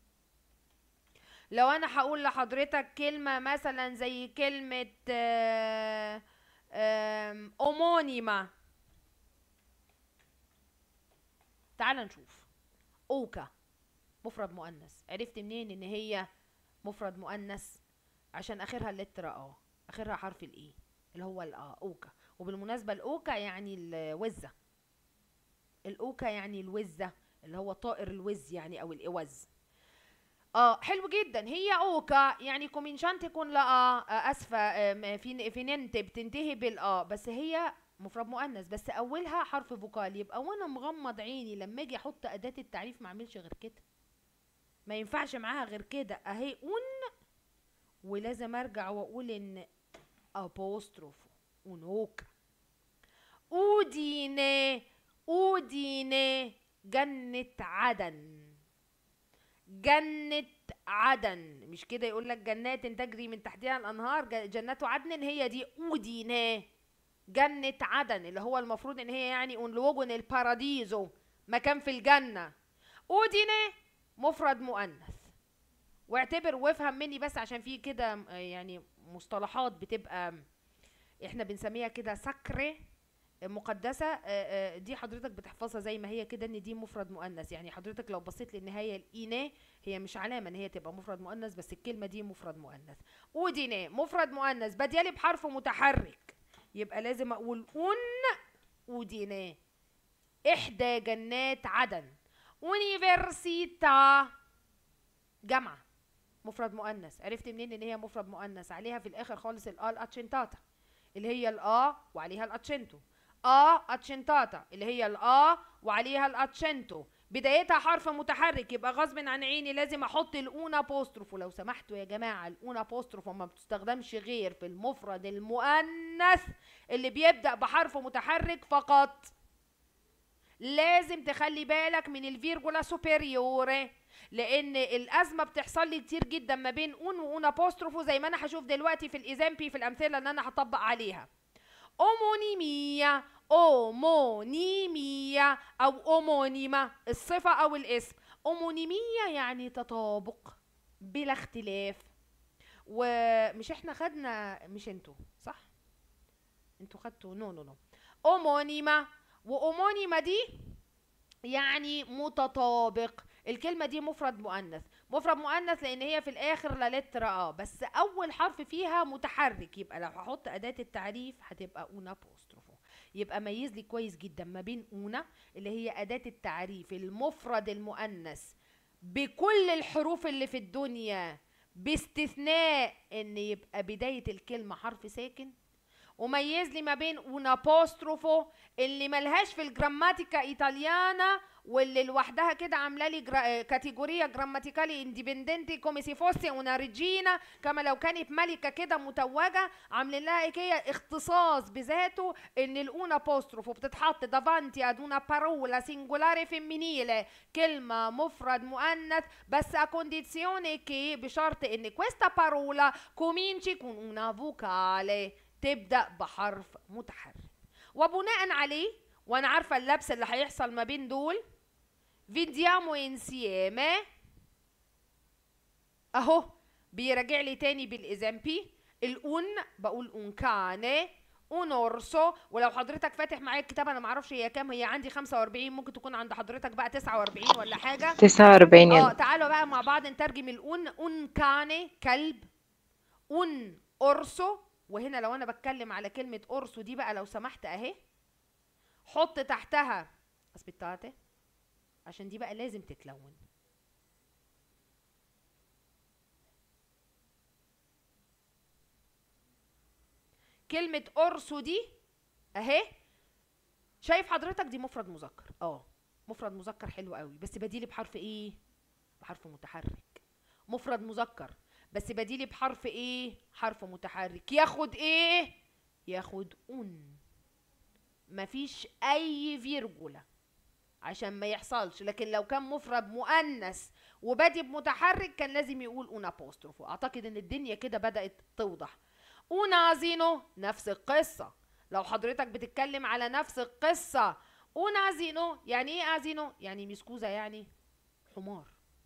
لو انا هقول لحضرتك كلمة مثلا زي كلمة آه، آم، اومونيما تعال نشوف اوكا مفرد مؤنث عرفت منين ان هي مفرد مؤنث عشان اخرها اللترة اه اخرها حرف الاي اللي هو الاه اوكا وبالمناسبة الاوكا يعني الوزة الاوكا يعني الوزة اللي هو طائر الوز يعني او الاوز اه حلو جدا هي اوكا يعني كومينشان تكون لا آه اسفه آم، في فيننت بتنتهي بالا بس هي مفرد مؤنث بس اولها حرف فوكال يبقى وانا مغمض عيني لما اجي احط اداه التعريف ما اعملش غير كده ما ينفعش معاها غير كده اهي اون ولازم ارجع واقول ان ابوستروفو اونوكا اوديني اوديني جنة عدن جنة عدن مش كده يقول لك جنات تجري من تحتها الانهار ج- جنات عدن هي دي اوديني جنة عدن اللي هو المفروض ان هي يعني un luogo nel paradiso مكان في الجنة اوديني مفرد مؤنث واعتبر وافهم مني بس عشان في كده م- يعني مصطلحات بتبقى احنا بنسميها كده سكري مقدسة آه، آه، دي حضرتك بتحفظها زي ما هي كده ان دي مفرد مؤنث يعني حضرتك لو بصيت للنهاية الإيناء هي مش علامة ان هي تبقى مفرد مؤنث بس الكلمة دي مفرد مؤنث اوديناء مفرد مؤنث بديالي بحرف متحرك يبقى لازم اقول اون اوديناء احدى جنات عدن اونيفرسيتا جامعة مفرد مؤنث عرفت منين ان هي مفرد مؤنث عليها في الاخر خالص الال اتشنتاتا اللي هي الآ وعليها الاتشنتو آ اتشنتاتا اللي هي الآ وعليها الاتشنتو بدايتها حرف متحرك يبقى غصب عن عيني لازم احط الاون ابوستروف ولو سمحتوا يا جماعه الاون ابوستروف ما بتستخدمش غير في المفرد المؤنث اللي بيبدا بحرف متحرك فقط لازم تخلي بالك من الفيرجولا سوبريوري لان الازمه بتحصل لي كتير جدا ما بين اون واون ابوستروفو زي ما انا هشوف دلوقتي في الايزامبي في الامثله اللي انا هطبق عليها اومونيمية اومونيمية او اومونيمة الصفة او الاسم اومونيمية يعني تطابق بلا اختلاف ومش احنا خدنا مش انتوا صح انتوا خدتوا نو نو نو اومونيمة واومونيمة دي يعني متطابق الكلمة دي مفرد مؤنث مفرد مؤنث لان هي في الاخر لا لتر اه بس اول حرف فيها متحرك يبقى لو هحط اداة التعريف هتبقى اون apostrophe يبقى ميز لي كويس جدا ما بين اونة اللي هي اداة التعريف المفرد المؤنث بكل الحروف اللي في الدنيا باستثناء ان يبقى بداية الكلمة حرف ساكن وميز لي ما بين un apostrophe اللي ملهاش في الجراماتيكا ايطاليانا واللي لوحدها كده عامله لي جرا... كاتيجوريا جراماتيكالي اندبندنتي كومي سي فوسي una ريجينا كما لو كانت ملكه كده متوجه عاملين لها هيك هي اختصاص بذاته ان الاون apostrophe بتتحط دافانتي اد una parola singolare femminile كلمه مفرد مؤنث بس a condizione che بشرط ان questa parola cominci con una vocale تبدا بحرف متحرك وبناء عليه وانا عارفه اللبس اللي هيحصل ما بين دول فيديامو انسيامه اهو بيراجع لي تاني بالازامبي الاون بقول اونكانه اون اورسو ولو حضرتك فاتح معايا الكتاب انا معرفش هي كام هي عندي 45 ممكن تكون عند حضرتك بقى 49 ولا حاجه 49 اه يلا تعالوا بقى مع بعض نترجم الاون اون كاني كلب اون اورسو وهنا لو انا بتكلم على كلمه اورسو دي بقى لو سمحت اهي حط تحتها اسبيتاتي عشان دي بقى لازم تتلون كلمة أرسو دي أهي شايف حضرتك دي مفرد مذكر اه مفرد مذكر حلو قوي بس بديلي بحرف ايه بحرف متحرك مفرد مذكر بس بديلي بحرف ايه حرف متحرك ياخد ايه ياخد اون مفيش اي فيرجولا عشان ما يحصلش لكن لو كان مفرد مؤنث وبادي بمتحرك كان لازم يقول اون apostrophe اعتقد ان الدنيا كده بدات توضح اونازينو نفس القصه لو حضرتك بتتكلم على نفس القصه اونازينو يعني ايه ازينو يعني مسكوزه يعني حمار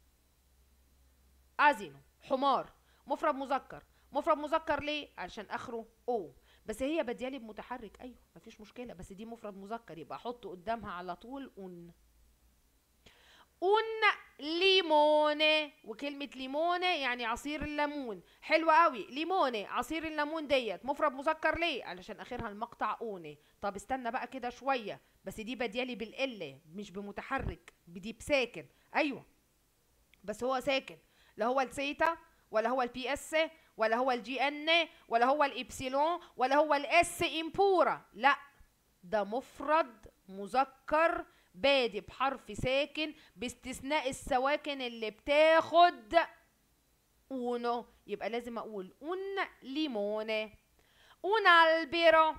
ازينو حمار مفرد مذكر مفرد مذكر ليه عشان اخره او بس هي بديالي بمتحرك ايوه مفيش مشكله بس دي مفرد مذكر يبقى احط قدامها على طول اون اون ليمونه وكلمه ليمونه يعني عصير الليمون حلو قوي ليمونه عصير الليمون ديت مفرد مذكر ليه علشان اخرها المقطع اونه طب استنى بقى كده شويه بس دي بديالي بالقله مش بمتحرك بدي بساكن ايوه بس هو ساكن لا هو السيتا ولا هو البي اس ولا هو الجي ان ولا هو الابسيلون ولا هو الاس امبورا لا ده مفرد مذكر بادي بحرف ساكن باستثناء السواكن اللي بتاخد اونو يبقى لازم اقول اون ليمونه اون البيرو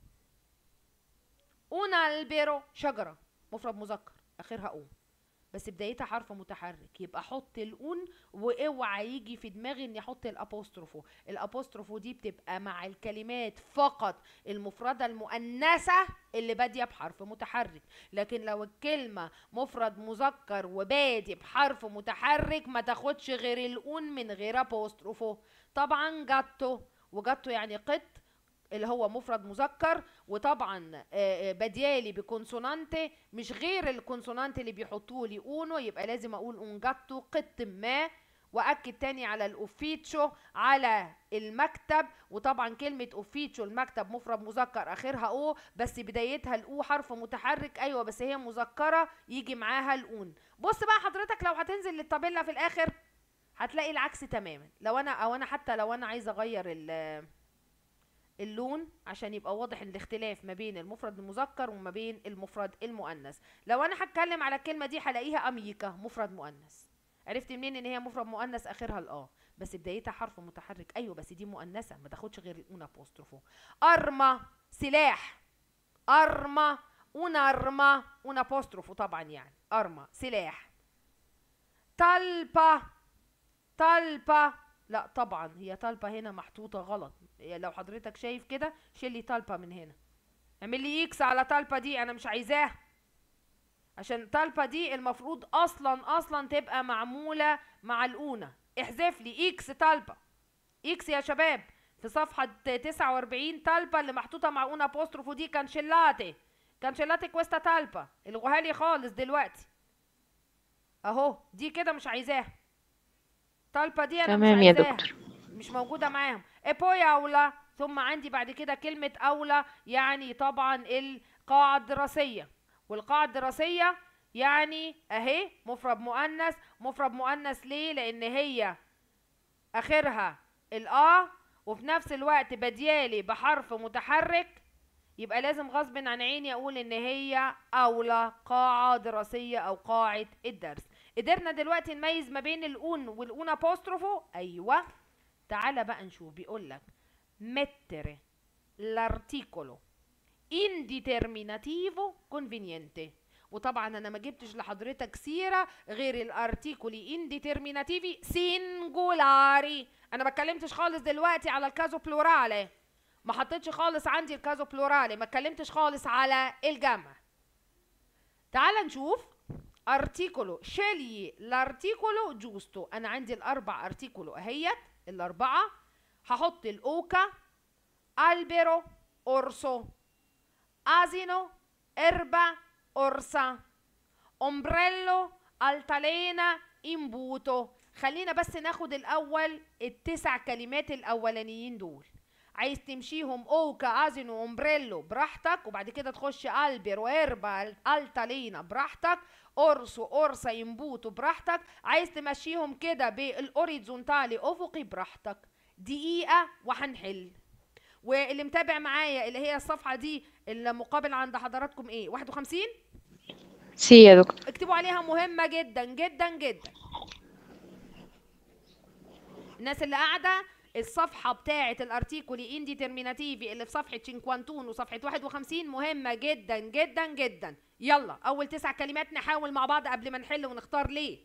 اون البيرو شجره مفرد مذكر اخرها او بس بدايتها حرف متحرك يبقى احط الاون واوعى يجي في دماغي اني احط الابوستروفو الابوستروفو دي بتبقى مع الكلمات فقط المفردة المؤنثة اللي بادية بحرف متحرك لكن لو الكلمة مفرد مذكر وبادي بحرف متحرك ما تاخدش غير الاون من غير ابوستروفو طبعا جاتو وجاتو يعني قط اللي هو مفرد مذكر وطبعا آه، آه، بديالي بكونسونانت مش غير الكونسونانت اللي بيحطوه لي اونو يبقى لازم اقول اونجاتو قط ما واكد تاني على الاوفيتشو على المكتب وطبعا كلمه اوفيتشو المكتب مفرد مذكر اخرها او بس بدايتها الاو حرف متحرك ايوه بس هي مذكره يجي معاها الاون بص بقى حضرتك لو هتنزل للطابله في الاخر هتلاقي العكس تماما لو انا او انا حتى لو انا عايزه اغير ال اللون عشان يبقى واضح الاختلاف ما بين المفرد المذكر وما بين المفرد المؤنث لو انا هتكلم على الكلمه دي هلاقيها اميكا مفرد مؤنث عرفت منين ان هي مفرد مؤنث اخرها الاه بس بدايتها حرف متحرك ايوه بس دي مؤنثه ما تاخدش غير الاون ابوستروفو ارما سلاح ارما اون ارما اون ابوستروفو طبعا يعني ارما سلاح طلبه طلبه لا طبعا هي طالبة هنا محطوطة غلط هي لو حضرتك شايف كده شيل لي طالبة من هنا اعمل لي اكس على طالبة دي انا مش عايزاها عشان طالبة دي المفروض اصلا اصلا تبقى معمولة مع الاونة احذف لي اكس طالبة اكس يا شباب في صفحة 49 طالبة اللي محطوطة مع اون ابوستروفو دي كان شلاتي كانشيلاتي كويستا تالبا الغوها لي خالص دلوقتي اهو دي كده مش عايزاها تالبا دي انا تمام مش يا عايزاها دكتور مش موجودة معاهم ايبوي أولى ثم عندي بعد كده كلمة أولى يعني طبعا القاعة الدراسية والقاعة الدراسية يعني أهي مفرد مؤنث مفرد مؤنث ليه لأن هي آخرها الآ وفي نفس الوقت بديالي بحرف متحرك يبقى لازم غصب عن عيني أقول إن هي أولى قاعة دراسية أو قاعة الدرس قدرنا دلوقتي نميز ما بين الأون والأون أبوستروفو أيوه تعالى بقى نشوف بيقول لك mettere l'articolo indeterminativo conveniente وطبعا انا ما جبتش لحضرتك سيره غير الارتيكولي انديترميناتيفي سينجولاري انا ما اتكلمتش خالص دلوقتي على الكازو بلورالي ما حطيتش خالص عندي الكازو بلورالي ما اتكلمتش خالص على الجمع تعال نشوف ارتيكولو شيلي الارتيكولو جوستو انا عندي الاربع ارتيكولو اهيت الاربعه هحط الاوكا البرو اورسو asino erba orsa ombrello altalena imbuto خلينا بس ناخد الاول التسع كلمات الاولانيين دول عايز تمشيهم اوكا ازينو اومبريلو براحتك وبعد كده تخش البر واربا التالينا براحتك اورسو اورسا يمبوتو براحتك عايز تمشيهم كده بالاوريزونتالي افقي براحتك دقيقه وهنحل واللي متابع معايا اللي هي الصفحه دي المقابل عند حضراتكم ايه 51 سي يا دكتور اكتبوا عليها مهمه جدا جدا جدا الناس اللي قاعده الصفحه بتاعه الارتيكولي انديترميناتيفي اللي في صفحه 51 وصفحه 51 مهمه جدا جدا جدا يلا اول تسع كلمات نحاول مع بعض قبل ما نحل ونختار ليه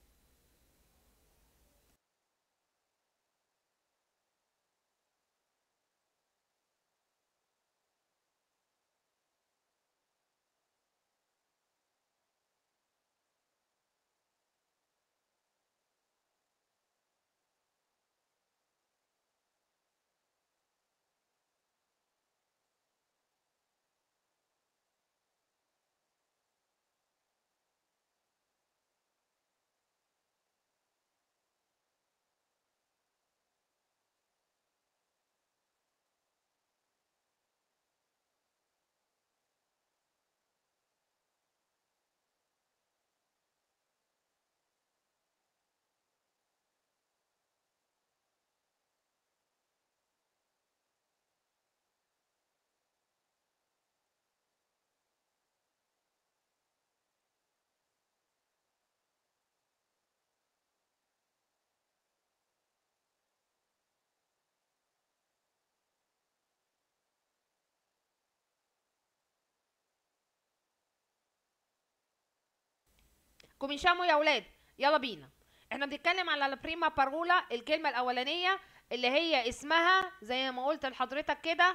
كوميشامو يا اولاد يلا بينا احنا بنتكلم على البريما بارولا الكلمه الاولانيه اللي هي اسمها زي ما قلت لحضرتك كده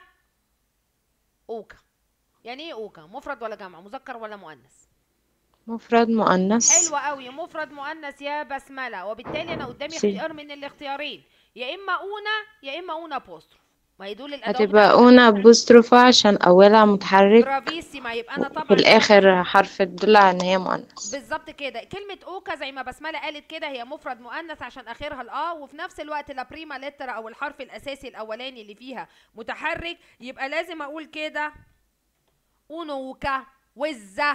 اوكا يعني ايه اوكا مفرد ولا جمع مذكر ولا مؤنث مفرد مؤنث حلوة قوي مفرد مؤنث يا بسملة وبالتالي انا قدامي سي. اختيار من الاختيارين يا اما اونا يا اما اونا بوستروف ما هي دول الادوات هتبقى بتاعت- أونا بوستروفا عشان أولها متحرك برافيسيما يبقى انا طبعا في الآخر حرف تدل على إن هي مؤنث بالظبط كده كلمة اوكا زي ما بسملة قالت كده هي مفرد مؤنث عشان اخرها الاه وفي نفس الوقت لا بريما لتر او الحرف الاساسي الاولاني اللي فيها متحرك يبقى لازم اقول كده اونوكا وزة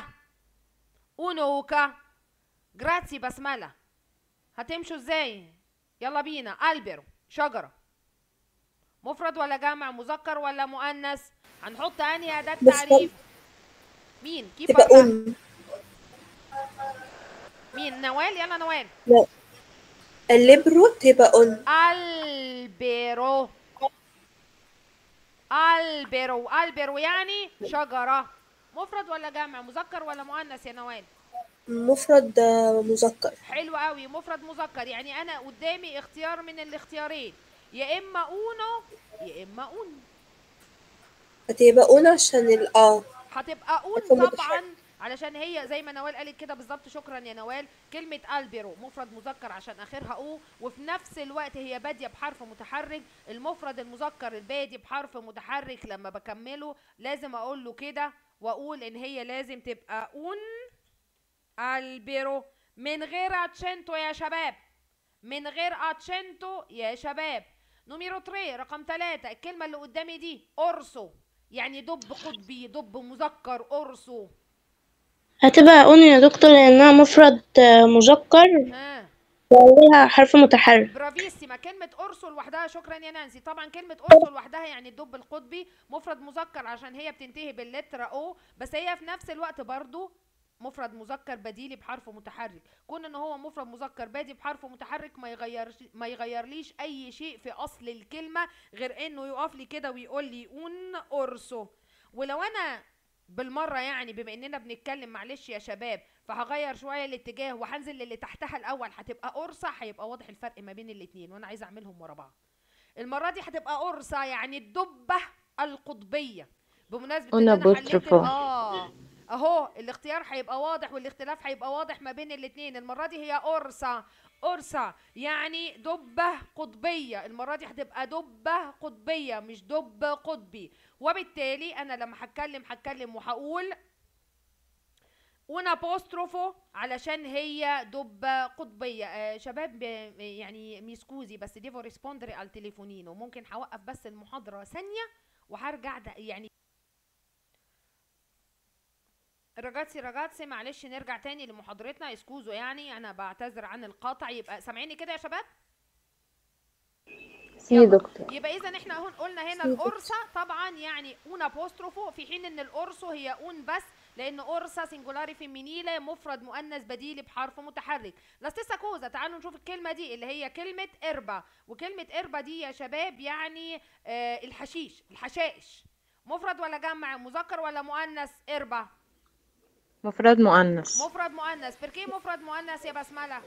اونوكا جراتسي بسملة هتمشوا ازاي يلا بينا البرو شجرة مفرد ولا جمع مذكر ولا مؤنث هنحط انهي اداة مفرد. تعريف مين كيف تبقى ولا أم مين نوال يلا نوال الليبرو تبقى أن البرو البرو البرو يعني شجرة مفرد ولا جمع مذكر ولا مؤنث يا نوال مفرد آه، مذكر حلو قوي مفرد مذكر يعني انا قدامي اختيار من الاختيارين يا اما اونو يا اما اون هتبقى أن عشان الآ هتبقى اون هتكون طبعا متحرك. علشان هي زي ما نوال قالت كده بالظبط شكرا يا نوال كلمة البرو مفرد مذكر عشان اخرها او وفي نفس الوقت هي بادية بحرف متحرك المفرد المذكر البادي بحرف متحرك لما بكمله لازم اقول له كده واقول ان هي لازم تبقى اون البيرو من غير اتشنتو يا شباب من غير اتشنتو يا شباب نميرو 3 رقم 3 الكلمة اللي قدامي دي أرسو يعني دب قطبي دب مذكر أرسو هتبقى أون يا دكتور لأنها مفرد آه، مذكر ها وعليها حرف متحرك برافيسيما كلمة أرسل لوحدها شكرا يا نانسي طبعا كلمة أرسل لوحدها يعني الدب القطبي مفرد مذكر عشان هي بتنتهي باللترة أو بس هي في نفس الوقت برضو مفرد مذكر بديلي بحرف متحرك كون ان هو مفرد مذكر بادي بحرف متحرك ما يغيرش ما يغيرليش اي شيء في اصل الكلمه غير انه يقف لي كده ويقول لي اون اورسو ولو انا بالمره يعني بما اننا بنتكلم معلش يا شباب فهغير شويه الاتجاه وهنزل للي تحتها الاول هتبقى قرصه هيبقى واضح الفرق ما بين الاتنين وانا عايزه اعملهم ورا بعض المره دي هتبقى قرصه يعني الدبه القطبيه بمناسبه ان قلنا انا حليت ال- apostrophe. اه اهو الاختيار هيبقى واضح والاختلاف هيبقى واضح ما بين الاتنين المره دي هي قرصه قرصه يعني دبه قطبيه المره دي هتبقى دبه قطبيه مش دب قطبي وبالتالي انا لما هتكلم هتكلم وهقول un apostropho علشان هي دبة قطبية آه شباب آه، يعني ميسكوزي بس ديفو ريسبوندري على التليفونين وممكن هوقف بس المحاضرة ثانية وهرجع ده يعني رجاتسي رجاتسي معلش نرجع تاني لمحاضرتنا اسكوزو يعني انا بعتذر عن القطع يبقى سامعيني كده يا شباب سي دكتور يبقى اذا احنا هون قلنا هنا القرصه طبعا يعني اون ابوستروفو في حين ان القرصو هي اون بس لان قرصه سنجولاري فيمينيله مفرد مؤنث بديلي بحرف متحرك لا ستيسا كوزا تعالوا نشوف الكلمه دي اللي هي كلمه اربا وكلمه اربا دي يا شباب يعني آه الحشيش الحشائش مفرد ولا جمع مذكر ولا مؤنث اربا مفرد مؤنث مفرد مؤنث بركي مفرد مؤنث يا بسمله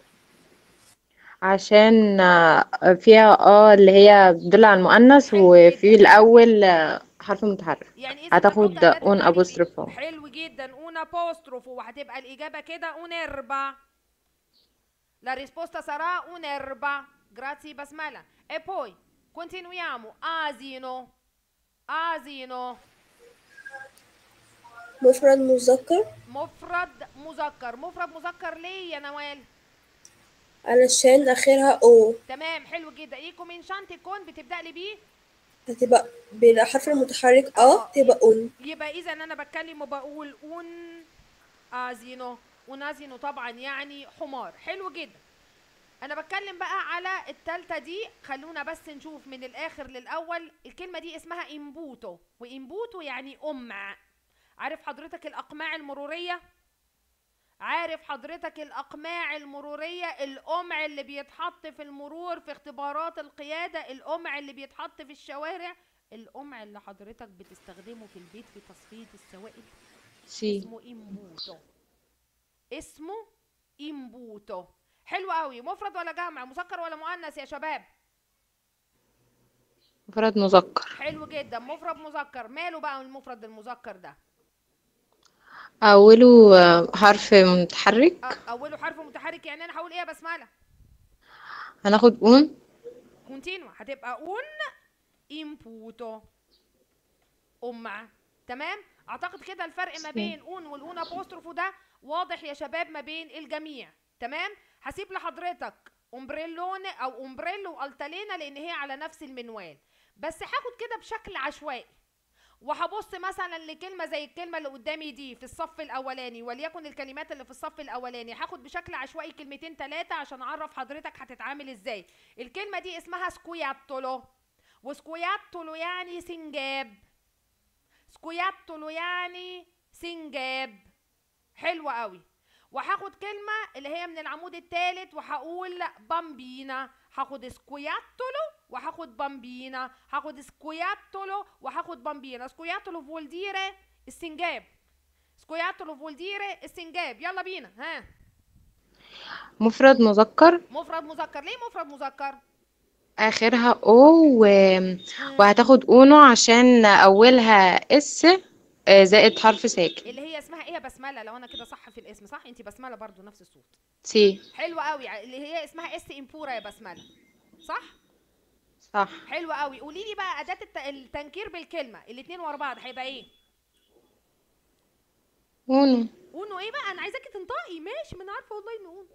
عشان آه، فيها اه اللي هي بتدل على المؤنث حلو وفي جدا. الأول آه، حرف متحرك يعني إذا هتاخد بنحط أداة اون التعريف دي. ابوستروفو حلو جدا un apóstrofo وهتبقى الإجابة كده un'erba La risposta sarà un'erba grazie Basmala e poi continuiamo asino asino مفرد مذكر مفرد مذكر مفرد مذكر ليه يا نوال علشان آخرها أو تمام حلو جدا ايكو من شانتي كون بتبدأ لي بيه هتبقى بالحرف المتحرك أ تبقى أون يبقى اذا انا بتكلم وبقول un asino un asino طبعا يعني حمار حلو جدا انا بتكلم بقى على التالتة دي خلونا بس نشوف من الاخر للاول الكلمة دي اسمها امبوتو وامبوتو يعني امع عارف حضرتك الاقماع المرورية عارف حضرتك الاقماع المرورية القمع اللي بيتحط في المرور في اختبارات القيادة القمع اللي بيتحط في الشوارع القمع اللي حضرتك بتستخدمه في البيت في تصفية السوائل سي اسمه امبوتو اسمه امبوتو حلو قوي مفرد ولا جمع مذكر ولا مؤنث يا شباب مفرد مذكر حلو جدا مفرد مذكر ماله بقى المفرد المذكر ده أوله آه، حرف متحرك أ- اوله حرف متحرك يعني انا هقول ايه يا بسمله هناخد اون كونتينوا هتبقى اون امبوتو امع تمام اعتقد كده الفرق ما بين اون والاون ابوستروفو ده واضح يا شباب ما بين الجميع تمام هسيب لحضرتك امبريلون او امبريلو والتالينا لان هي على نفس المنوال بس هاخد كده بشكل عشوائي وهبص مثلا لكلمه زي الكلمه اللي قدامي دي في الصف الاولاني وليكن الكلمات اللي في الصف الاولاني هاخد بشكل عشوائي كلمتين ثلاثه عشان اعرف حضرتك هتتعامل ازاي الكلمه دي اسمها سكوياتولو وسكوياتولو يعني سنجاب سكوياتولو يعني سنجاب حلوة قوي وهاخد كلمة اللي هي من العمود الثالث وهقول بامبينا هاخد سكوياتولو وهاخد بامبينا هاخد سكوياتولو وهاخد بامبينا سكوياتولو فول ديره السنجاب سكوياتولو فول ديره السنجاب يلا بينا ها مفرد مذكر مفرد مذكر ليه مفرد مذكر آخرها او و... وهتاخد اونو عشان أولها اس آه، زائد حرف ساكن اللي هي اسمها ايه يا بسمله لو انا كده صح في الاسم صح انت بسمله برضو نفس الصوت سي حلوة قوي اللي هي اسمها اس امبورا يا بسمله صح صح حلوة قوي قولي لي بقى اداه الت... التنكير بالكلمه الاثنين ورا بعض هيبقى ايه اونو اونو ايه بقى انا عايزاكي تنطقي ماشي ما انا عارفه والله ان اونو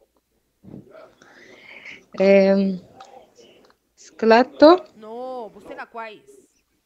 آم، سكلاتو نو بص لها كويس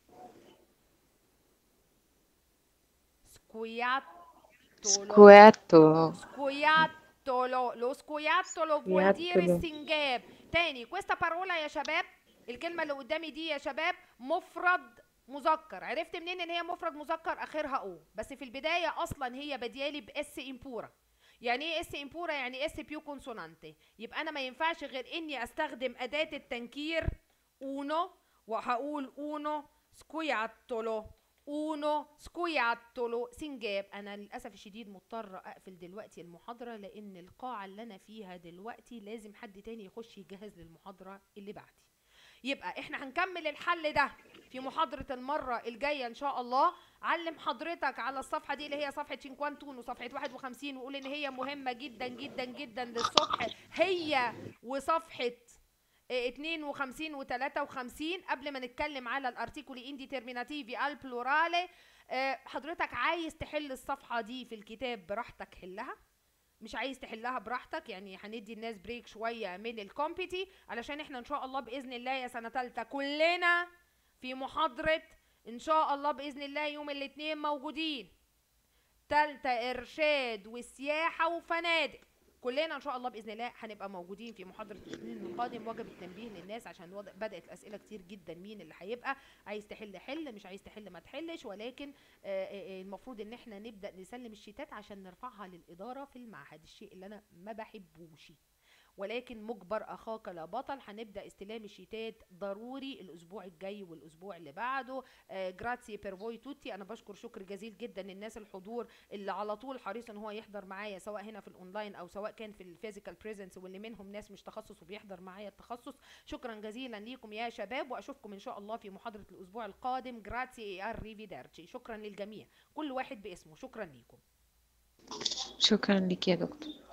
سكوياتولو سكواتو scoiattolo lo scoiattolo vuol dire Scoiattolo. السنجاب تاني questa parola يا شباب الكلمة اللي قدامي دي يا شباب مفرد مذكر عرفت منين ان هي مفرد مذكر اخرها او بس في البداية اصلا هي باديالي باس امبورا يعني ايه اس امبورا يعني اس بيو كونسونانتي يبقى انا ما ينفعش غير اني استخدم اداة التنكير اونو وهقول اونو سكوياتولو اونو سكوياتولو سنجاب انا للاسف الشديد مضطره اقفل دلوقتي المحاضره لان القاعه اللي انا فيها دلوقتي لازم حد تاني يخش يجهز للمحاضره اللي بعدي يبقى احنا هنكمل الحل ده في محاضرة المرة الجاية ان شاء الله علم حضرتك على الصفحة دي اللي هي صفحة شينكوانتون وصفحة 51 وقول ان هي مهمة جدا جدا جدا للصبح هي وصفحة آه، 52 و 53 قبل ما نتكلم على الارتيكولي انديترميناتيفي البلورالي آه، حضرتك عايز تحل الصفحة دي في الكتاب براحتك حلها مش عايز تحلها براحتك يعني هندي الناس بريك شوية من الكومبيتي علشان احنا ان شاء الله بإذن الله يا سنة تالتة كلنا في محاضرة ان شاء الله بإذن الله يوم الاثنين موجودين تالتة إرشاد وسياحة وفنادق كلنا ان شاء الله باذن الله هنبقى موجودين في محاضره الاثنين القادم وجب التنبيه للناس عشان وض- بدات الاسئله كتير جدا مين اللي هيبقى عايز تحل حل مش عايز تحل ما تحلش ولكن آه، آه، آه، المفروض ان احنا نبدا نسلم الشيتات عشان نرفعها للاداره في المعهد الشيء اللي انا ما بحبوش ولكن مجبر اخاك لا بطل هنبدا استلام الشيتات ضروري الاسبوع الجاي والاسبوع اللي بعده آه جراتسي بير فوي توتي انا بشكر شكر جزيل جدا للناس الحضور اللي على طول حريص ان هو يحضر معايا سواء هنا في الاونلاين او سواء كان في الفيزيكال بريزنس واللي منهم ناس مش تخصص وبيحضر معايا التخصص شكرا جزيلا ليكم يا شباب واشوفكم ان شاء الله في محاضره الاسبوع القادم جراتسي اي ار ريفيدارتشي شكرا للجميع كل واحد باسمه شكرا ليكم شكرا لك يا دكتور